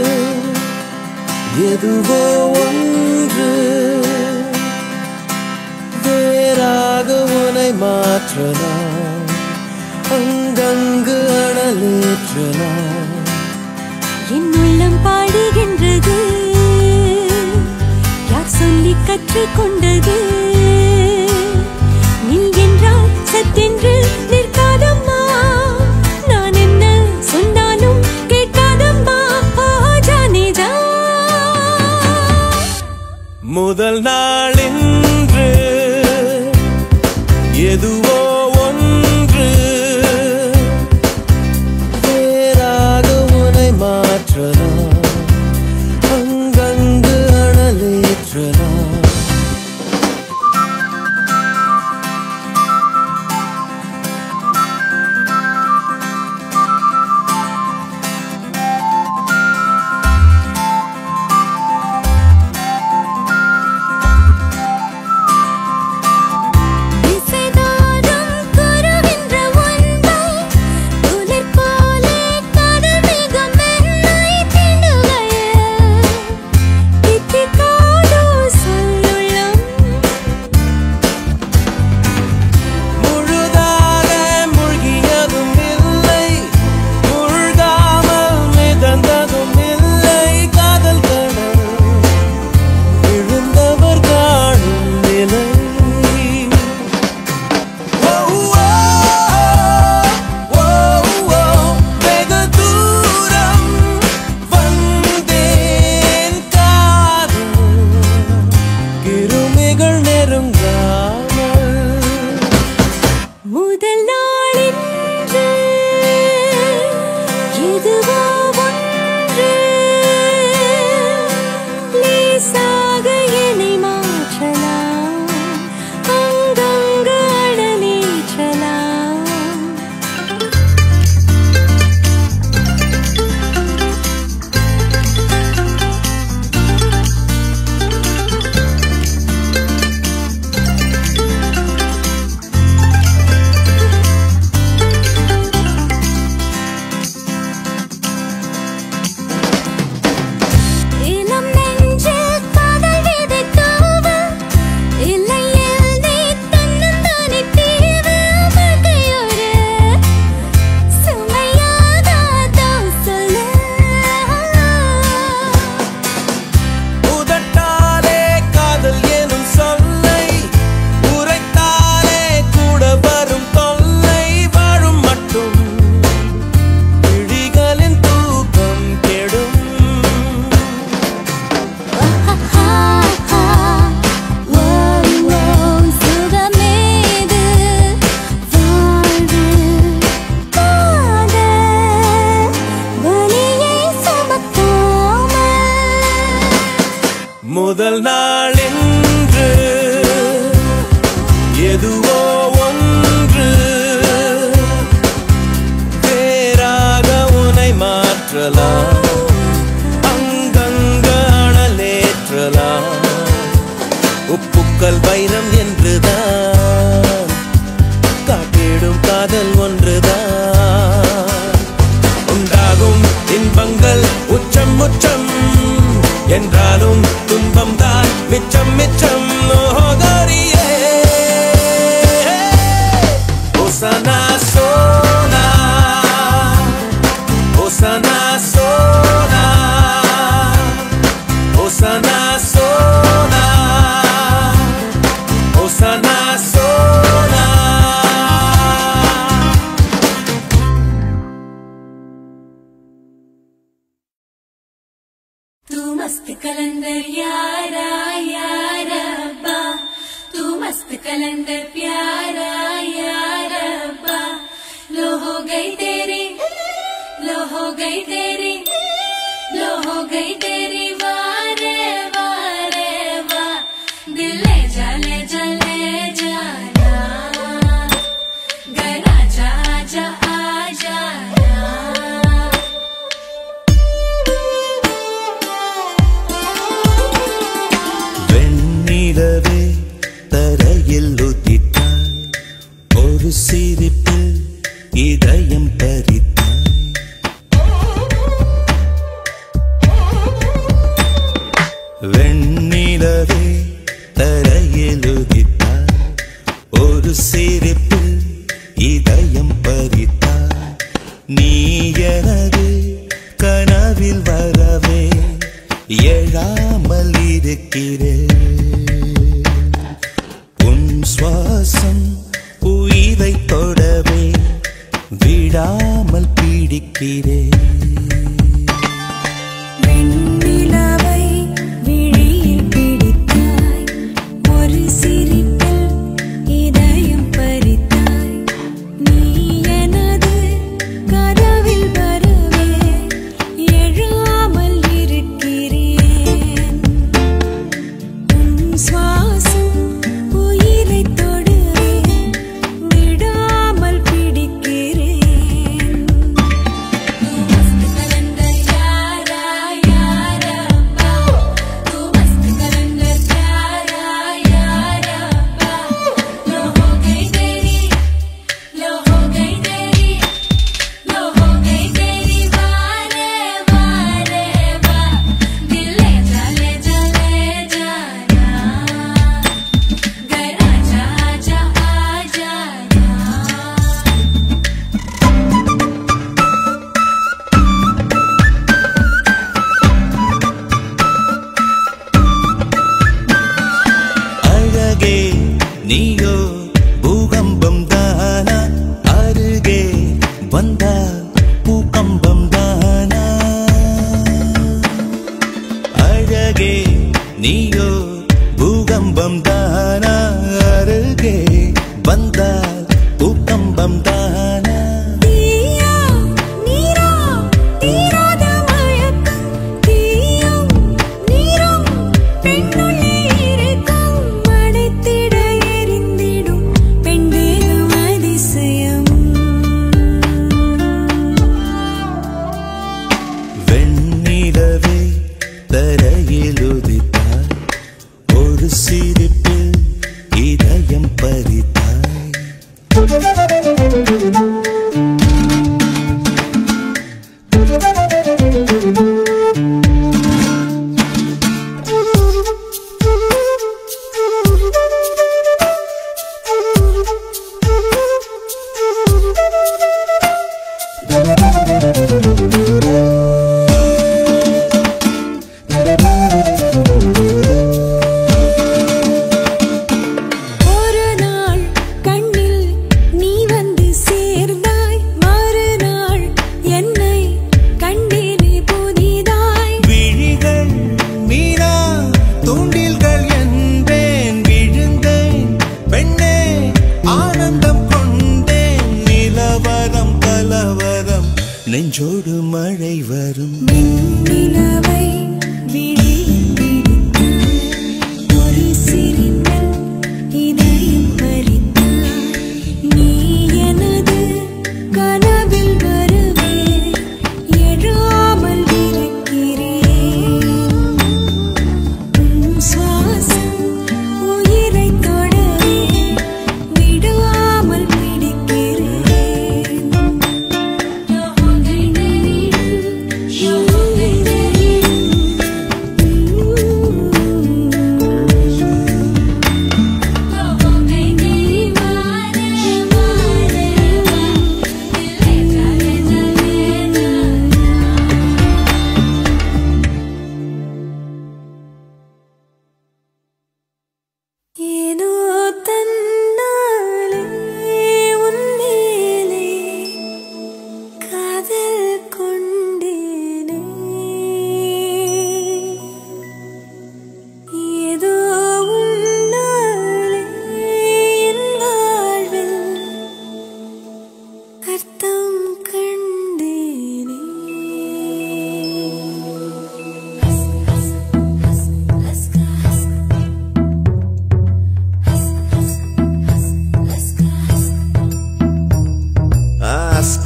எதுவோ ஒன்று வேறாக உனை மாற்றலாம் அங்கங்கு அனலேற்றலாம் என் உள்ளம் பாடுகின்றது யார் சொல்லி கற்றுக்கொண்டது நில் என்றால் சட்டென்று நிற்காதம்மா நான் என்ன சொன்னாலும் கேட்காதம்மா ஆ, ஜானே ஜா முதல் நாளென்று எதுவோ ஒன்று வேறாக உனை மாற்றலாம் அங்கங்கு அனலேற்றலாம் இசைதான் பூக்கள் வைரம் என்றுதான் காட்டிடும் காதல் ஒன்றுதான் உண்டாகும் இன்பங்கள் உச்சம் உச்சம் என்றாலும் துன்பம் தான் மிச்சம் மிச்சம் ஓகோரியே Osana Sona Osana Sona Osana Sona Osana Sona तू मस्त कलंदर यारा यारा अब्बा तू मस्त कलंदर प्यारा यारा अब्बा लो हो गई तेरी लो हो गई तेरी लो हो गई तेरी वारे वारे वाह दिल ले जा ले जा ले जाना घर आजा आजा आ जाना வெண்ணிலவே தரையில் உதித்தாய் ஒரு சிரிப்பில் இதயம் பறித்தாய் வெண்ணிலவே தரையில் உதித்தாய் ஒரு சிரிப்பில் இதயம் பறித்தாய் நீ எனது கனவில் வரவே எழாமல் இருக்கிறேன் உன் சுவாசம் உயிரை தொடவே விடாமல் பீடிக்கிறேன் வெண்ணிலவை விழியில் பிடித்தாய் ஒரு சிரிப்பில் இதயம் பறித்தாய் நீ எனது கதவில் வரவே எழாமல் இருக்கிறேன் உன் சுவாசம் உயிரை தொடவே விடாமல் பிடிக்கிறேன் तू मस्त कलंदर यारा यारा अब्बा तू मस्त कलंदर प्यारा यारा अब्बा लो हो गई तेरी लो हो गई तेरी लो हो गई तेरी वारे वारे वाह दिल ले जा ले जा ले जाना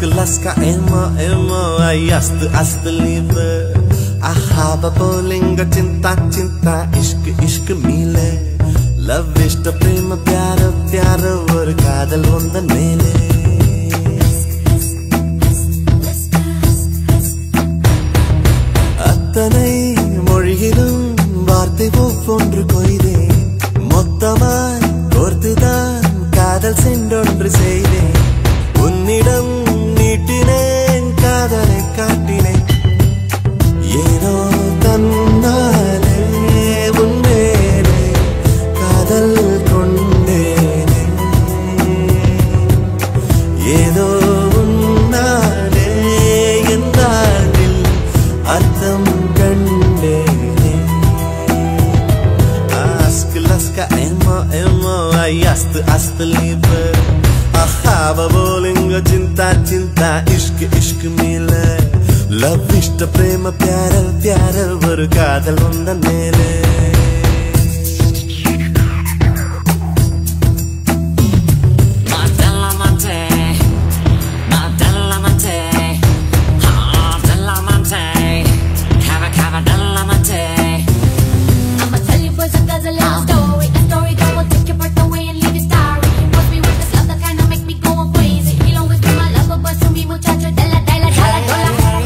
Ask Alaska emo emo Ayast ast liebe Ahaba bolinga cinta cinta Ishq ishq mile Love இஷ்ட பிரேம பியார பியார ஒரு காதல் வந்த மேலே அத்தனை மொழியிலும் வார்த்தை ஒவ்வொன்று கொய்தேன் மொத்தமாய் கோர்த்துதான் காதல் சென்றொன்று செய்தேன் உன்னிடம் நீட்டினேன் காதலை காட்டினேன் ஏனோ தன்னாலே உன்மேலே காதல் கொண்டேனே ஏதோ உன்னாலே என் வாழ்வில் அர்த்தம் கண்டேனே Ask laska emo emo Ayast ast liebe Ahava bolinga cinta cinta Ishq ishq mile Love இஷ்ட பிரேம பியார பியார ஒரு காதல் வந்த மேலே I'ma tell you boys a dozen little story. A story that will take your breath away and leave you starry. Must be with this love that kinda make me go crazy. He'll always be my lover, but to me, muchacho, de la, de la, de la, de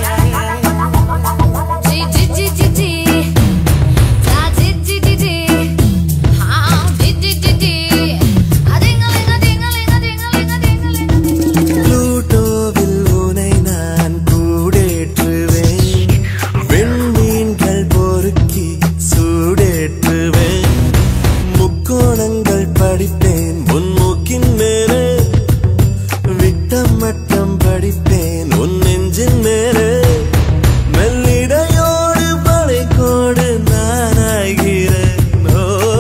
la. G, G, G, G, G. Da, G, G, G, G. Ah, G, G, G, G. A ding-a-ling, a ding-a-ling, a ding-a-ling, a ding-a-ling, a ding-a-ling. ப்ளூட்டோவில் உனை நான் கூடேற்றுவேன் விண்மீன்கள் பொறுக்கி சூடேற்றுவேன் முக்கோணங்கள் படிப்பேன் உன் மூக்கின் மேலே விட்டம் மட்டம் படிப்பேன் உன் நெஞ்சின் மேலே மெல்லிடையோடு படைக்கோடு நான் ஆகிறேன் ஓ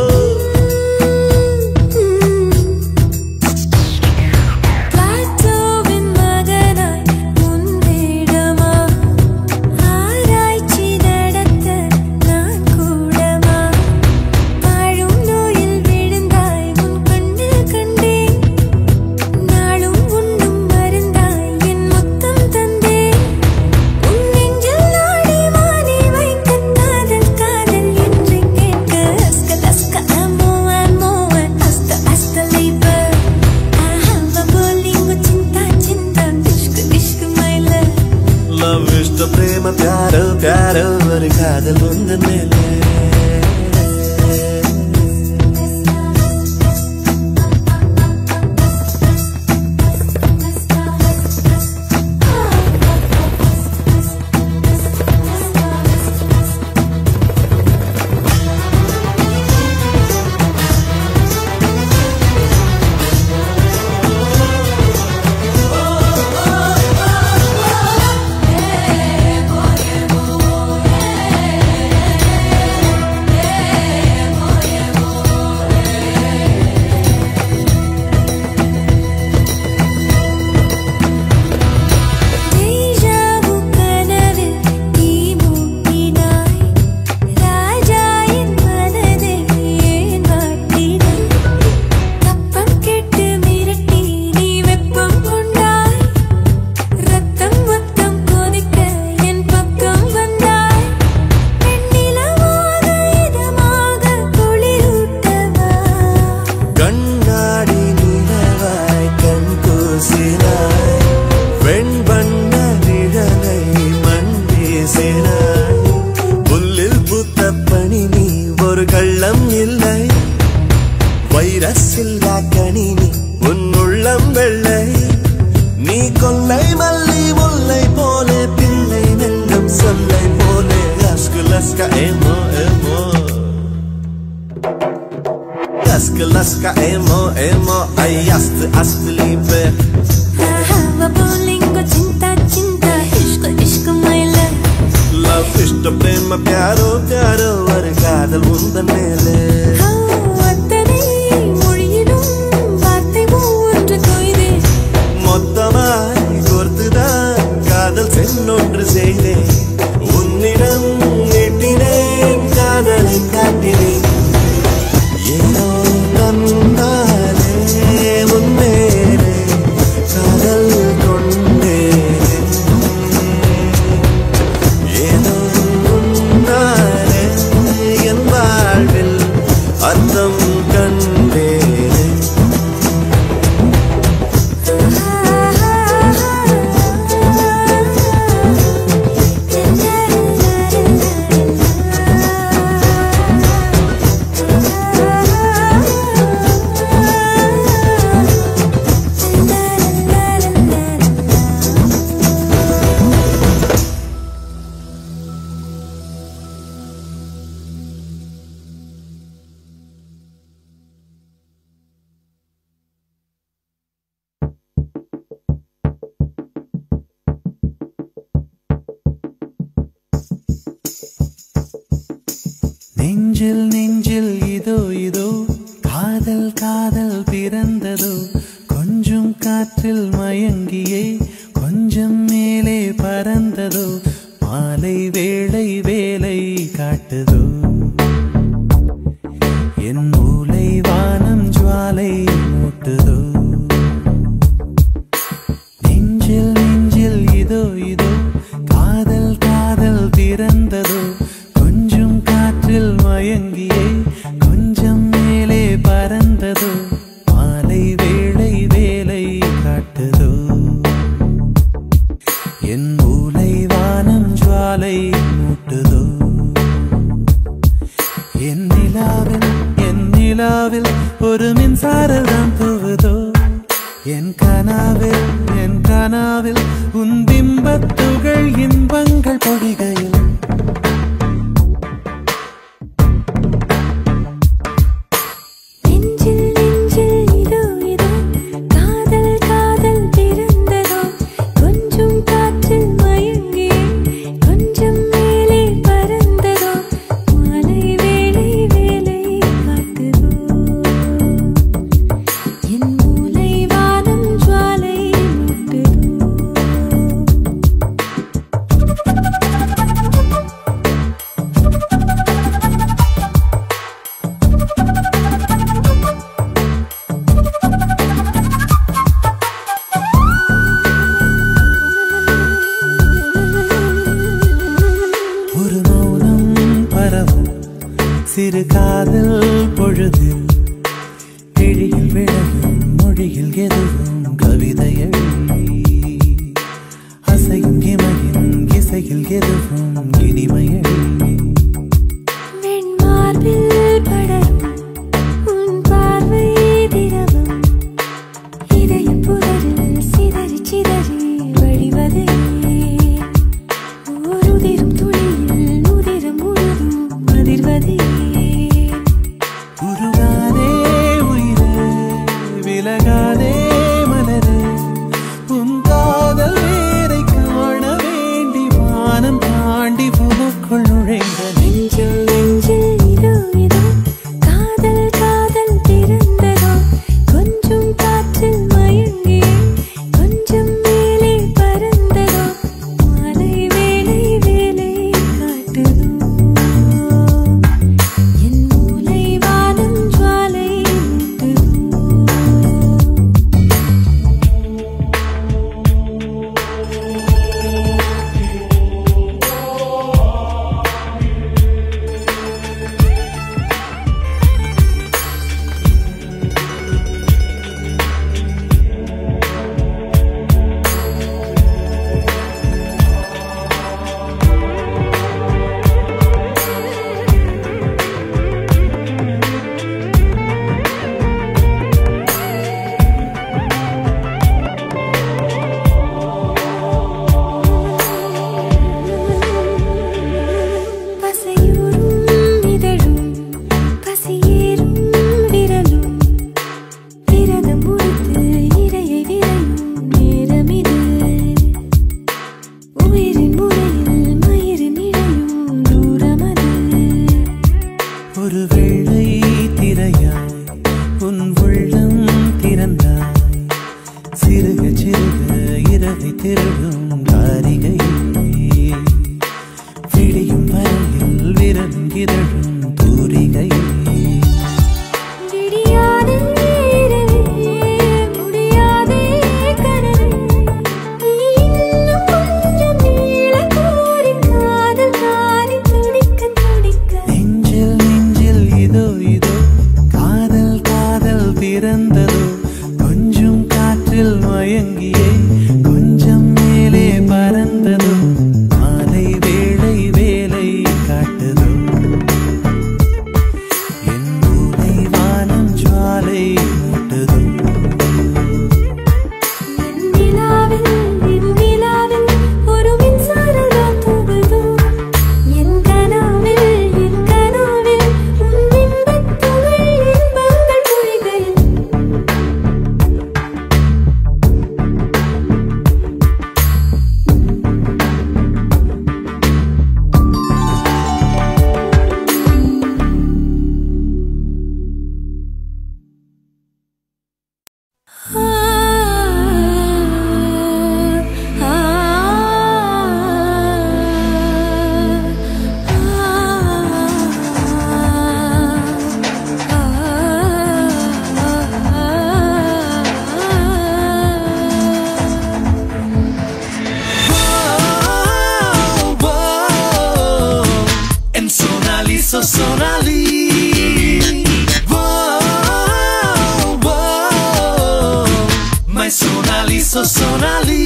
பிளாட்டோவின் மகனாய் உன் வேடமா ஆராய்ச்சி நடத்த நான் கூடமா வாழும் நோயில் விழுந்தாய் உன் கண்ணில் கண்டேன் நாளும் உண்ணும் மருந்தாய் என் முத்தம் தந்தேன் உன் நெஞ்சில் நாடி வாடி வைக்க காதல் காதல் என்று கேட்க அஸ்க தஸ்க அமோ அமோ அஸ்த அஸ்த லைபர் ஆஹா போலிங்கு சிந்தா சிந்தா இஷ்கு இஷ்கு மைல லவ் இஷ்ட பிரேம ಪ್ಯಾರ ಪ್ಯಾರ ஒரு காதல் வந்த மேலே தேஜாவு கனவில் நீ மூட்டினாய் ராஜாயின் மனதை ஏன் வாட்டினாய் தப்பம் கெட்டு மிரட்டி நீ வெப்பம் கொண்டாய் ரத்தம் மொத்தம் கொதிக்க என் பக்கம் வந்தாய் பெண்ணிலமாக இதமாக குளிரூட்டவா கண்ணாடி நிலவாய் கண் கூசினாய் வெண்பண்ண நிழலை மண் வீசினாய் புல்லில் பூத்த பனி நீ ஒரு கள்ளம் இல்லை வைரஸ் இல்லா கனி நீ உன் உள்ளம் வெள்ளை நீ கொல்லை மல்லி முல்லை போல பிள்ளை நெல்லும் சொல்லை போல லஸ்கு லஸ்க ஏமோ ஏமோ Laska, laska, emo, emo, ay, ast, ast, liebe. ஆஹா போலிங்கு சிந்தா சிந்தா இஷ்கு இஷ்கு மைல Love, இஷ்ட பிரேம ಪ್ಯಾರೋ ಪ್ಯಾರೋ ஒரு காதல் உந்தன் மேலே அத்தனை மொழியிலும் வார்த்தை ஒன்று கொய்தே மொத்தமாய் கோர்த்துதான் காதல் சென்னொன்று செய்தேன் உன்னிடம் நீட்டினேன் காதலை காட்டினேன் ஏனோ தன்னாலே உன்மேலே காதல் கொண்டேனே கண்டேனே நெஞ்சில் நெஞ்சில் இதோ இதோ காதல் காதல் பிறந்ததோ கொஞ்சம் காற்றில் மயங்கியே கொஞ்சம் மேலே பறந்ததோ மாலை வேளை வேலை காட்டுதோ என் மூளை வானம் ஜுவாலை மூட்டுதோ நெஞ்சில் நெஞ்சில் இதோ இதோ காதல் காதல் பிறந்ததோ கொஞ்சம் காற்றில் மயங்கியே கொஞ்சம் மேலே பறந்ததோ மாலை வேளை வேலை காட்டுதோ என் மூளை வானம் ஜுவாலை மூட்டுதோ என் நிலாவில் என் நிலாவில் ஒரு மின்சாரம் தான் தூவுதோ என் கனாவில் என் கனாவில் உன் பிம்பத்துகள் இன்பங்கள் பொழிகையில் நெஞ்சில் நெஞ்சில் இதோ இதோ காதல் காதல் பிறந்ததோ கொஞ்சம் காற்றில் மயங்கி கொஞ்சம் மேலே பறந்ததோ மாலை வேளை வேலை காட்டுதோ என் மூளை வானம் ஜுவாலை மூட்டுதோ so Sonali. Whoa, whoa, my Sonali, so Sonali.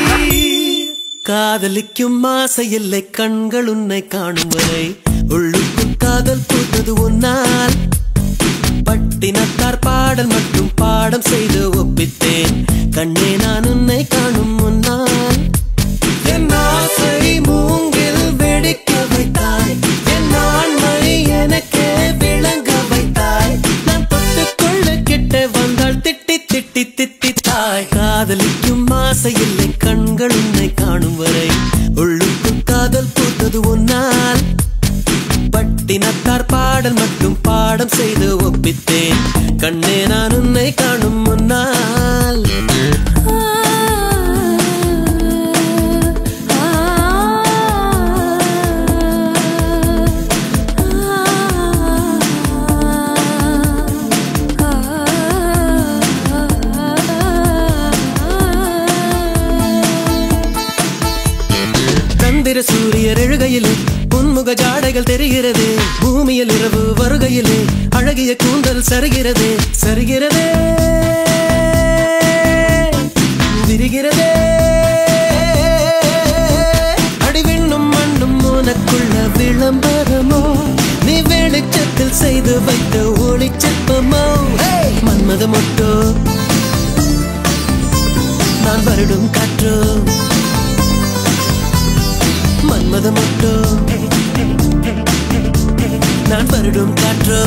காதலிக்கும் ஆசை இல்லை கண்கள் உன்னை காணும் வரை உள்ளுக்குள் காதல் பூத்தது உன்னால் பட்டினத்தார் பாடல் மட்டும் பாடம் செய்து ஒப்பித்தேன் கண்ணே நான் உன்னை காணும் முன்னால் என் ஆசை மூங்கில் வெடிக்க வைத்தாய் என் ஆண்மை எனக்கே விளங்க வைத்தாய் நான் தொட்டுக்கொள்ள கிட்ட வந்தால் திட்டி திட்டி திட்டி தாய் காதலிக்கும் ஆசை இல்லை கண்கள் உன்னை காணும் வரை உள்ளுக்குள் காதல் பூத்தது உன்னால் பட்டினத்தார் பாடல் மட்டும் பாடம் செய்து ஒப்பித்தேன் கண்ணே நான் உன்னை காணும் முன்னால் சந்திர சூரியர் எழுகையிலே உன்முக ஜாடைகள் தெரிகிறது பூமியில் இரவு வருகையிலே அழகிய கூந்தல் சருகிறதே சருகிறதே விரிகிறதே அடிவிண்ணும் மண்ணும் உனக்குள்ள விளம்பரமோ நீ வெளிச்சத்தில் செய்து வைத்த ஒளிச்சப்பமோ மன்மத மொட்டோ நான் வருடும் காற்றோ மன்மத மொட்டோ நான் வருடும் காற்றோ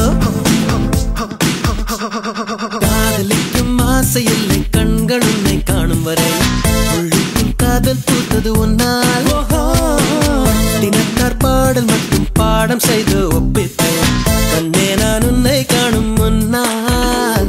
காதலிக்கும் ஆசை இல்லை கண்கள் உன்னை காணும் வரை உள்ளுக்குள் காதல் பூத்தது உன்னால் தினத்தார் பாடல் மட்டும் பாடம் செய்து ஒப்பித்தேன் கண்ணே நான் உன்னை காணும் முன்னால்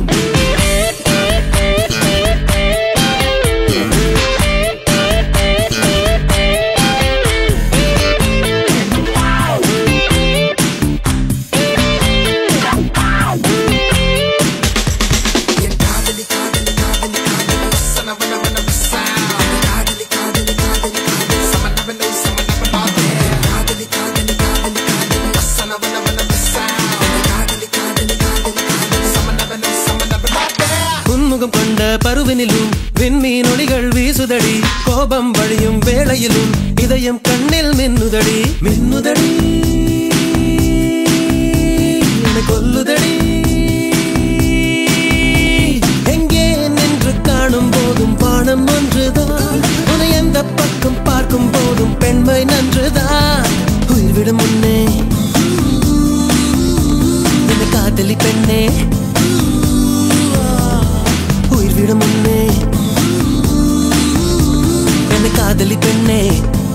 உன்முகம் கொண்ட பருவினிலும் விண்மீன் ஒளிகள் வீசுதடி கோபம் வழியும் வேளையிலும் இதயம் கண்ணில் மின்னுதடி மின்னுதடி என்னை கொல்லுதடி எங்கே நின்று காணும் போதும் வானம் ஒன்றுதான் உன்னை எந்த பக்கம் பார்க்கும் போதும் பெண்மை நன்றுதான் உயிர்விடும் முன்னே என்னை காதலி பெண்ணே உயிர் விடும் முன்னே என்னை காதலி பெண்ணே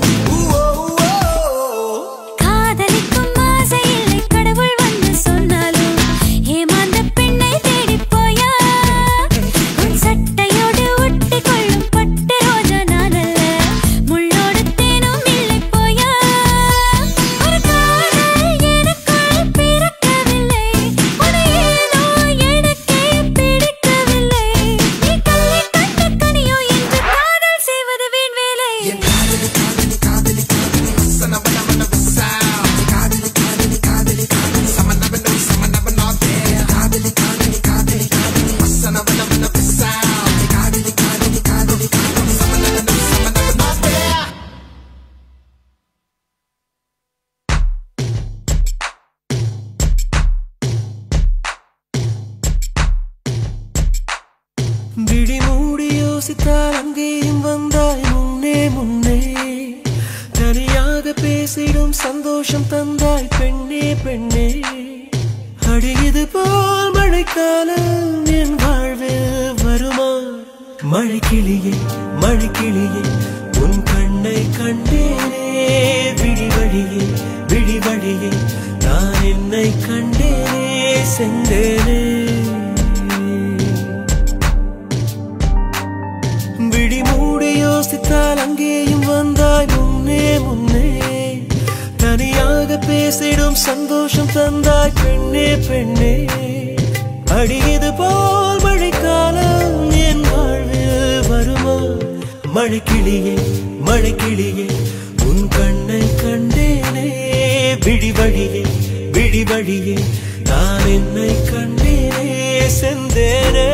காதலிக்கும் ஆசை இல்லை கடவுள் வந்து சொன்னாலும் ஏமாந்த பெண்ணை தேடிப் போயா உன் சட்டையோடு ஒட்டி கொள்ளும் பட்டு ரோஜா நான் அல்ல முள்ளோடு தேனும் இல்லை போயா ஒரு காதல் எனக்குள் பிறக்கவில்லை உன்னை ஏதோ எனக்கே பிடிக்கவில்லை நீ கல்லை கண்ட கனியோ என்று காதல் செய்வது வீண் வேலை விழி மூடி யோசித்தால் அங்கேயும் வந்தாய் முன்னே முன்னே தனியாக பேசிடும் சந்தோஷம் தந்தாய் பெண்ணே பெண்ணே அடியது போல் மழைக்காலம் என் வாழ்வில் வருமா மழை கிளியே மழை கிளியே உன் கண்ணை கண்டேனே விழி வழியே விழி வழியே நான் என்னை கண்டேனே சென்றேனே விழி மூடி யோசித்தால் அங்கேயும் வந்தாய் முன்னே முன்னே தனியாக பேசிடும் சந்தோஷம் தந்தாய் பெண்ணே பெண்ணே அடியது போல் மழைக்காலம் என் வாழ்வில் வருமா மழை கிளியே மழை கிளியே உன் கண்ணை கண்டேனே விழி வழியே விழி வழியே நான் என்னை கண்டேனே செந்தேனே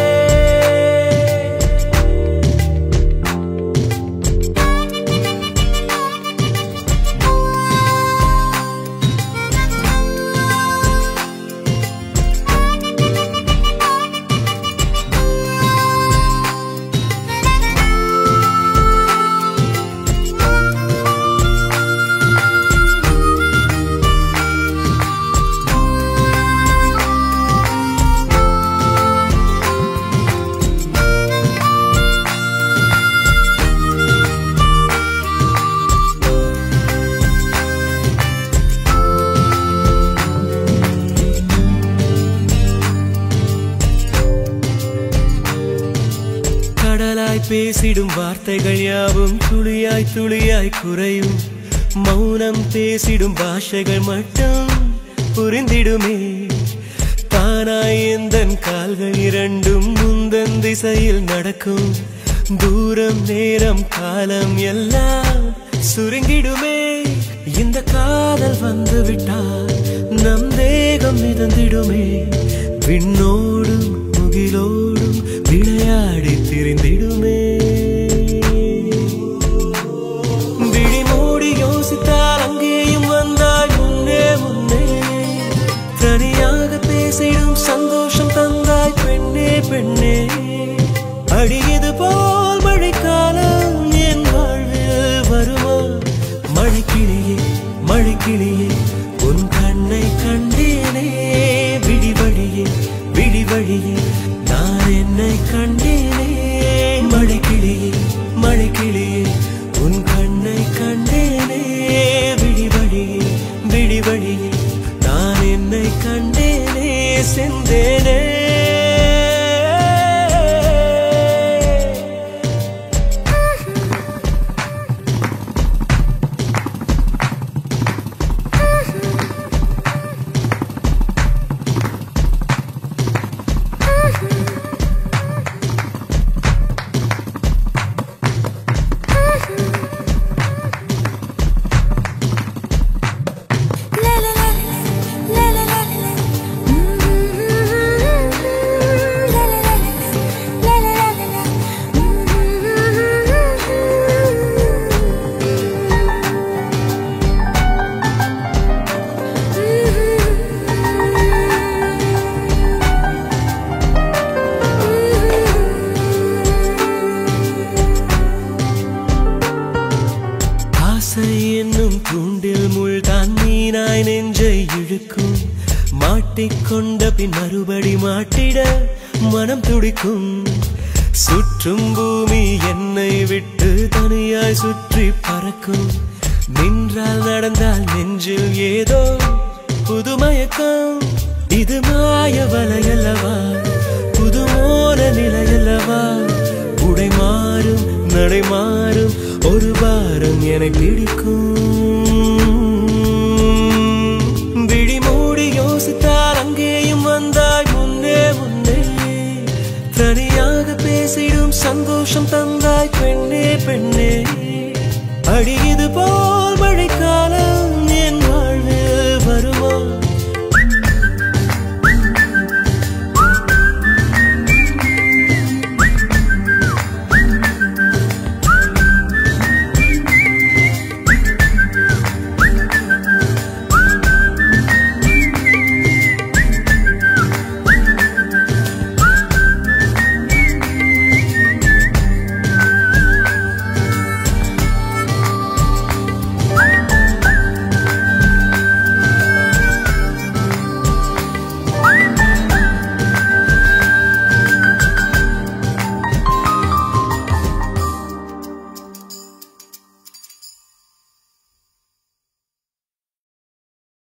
கடலாய் பேசிடும் வார்த்தைகள் யாவும் துளியாய் துளியாய் குறையும் மௌனம் பேசிடும் பாஷைகள் மட்டும் புரிந்திடுமே தானாய் எந்தன் கால்கள் இரண்டும் முந்தன் திசையில் நடக்கும் தூரம் நேரம் காலம் எல்லாம் சுருங்கிடுமே இந்த காதல் வந்து விட்டால் நம் தேகம் மிதந்திடுமே விண்ணோடும் முகிலோடும் விளையாடி திரிந்திடுமே விழி மூடி யோசித்தால் அங்கேயும் வந்தாய் முன்னே முன்னே தனியாக பேசிடும் சந்தோஷம் தந்தாய் பெண்ணே பெண்ணே அடியது போல் மழைக்காலம் என் வாழ்வில் வருமா மழைக்கிளியே மழைக்கிளியே உன் கண்ணை கண்டேனே விழி வழியே விழி வழியே நான் என்னை கண்டேனே மழைக்கிளியே மழைக்கிளியே உன் கண்ணை கண்டேனே விழி வழியே விழி வழியே நான் என்னை கண்டேனே செந்தேனே ஆசை என்னும் தூண்டில் முள்தான் மீனாய் நெஞ்சை இழுக்கும் மாட்டிக்கொண்ட பின் மறுபடி மாட்டிட மனம் துடிக்கும் சுற்றும் பூமி என்னை விட்டு தனியாய் சுற்றி பறக்கும் நின்றால் நடந்தால் நெஞ்சில் ஏதோ புதுமயக்கம் இது மாய வலையல்லவா புதுமோன நிலையல்லவா உடை மாறும் நடை மாறும் ஒரு வாரம் என பிடிக்கும் விழி மூடி யோசித்தால் அங்கேயும் வந்தாய் முன்னே முன்னே தனியாக பேசிடும் சந்தோஷம் தந்தாய் பெண்ணே பெண்ணே அடியது போ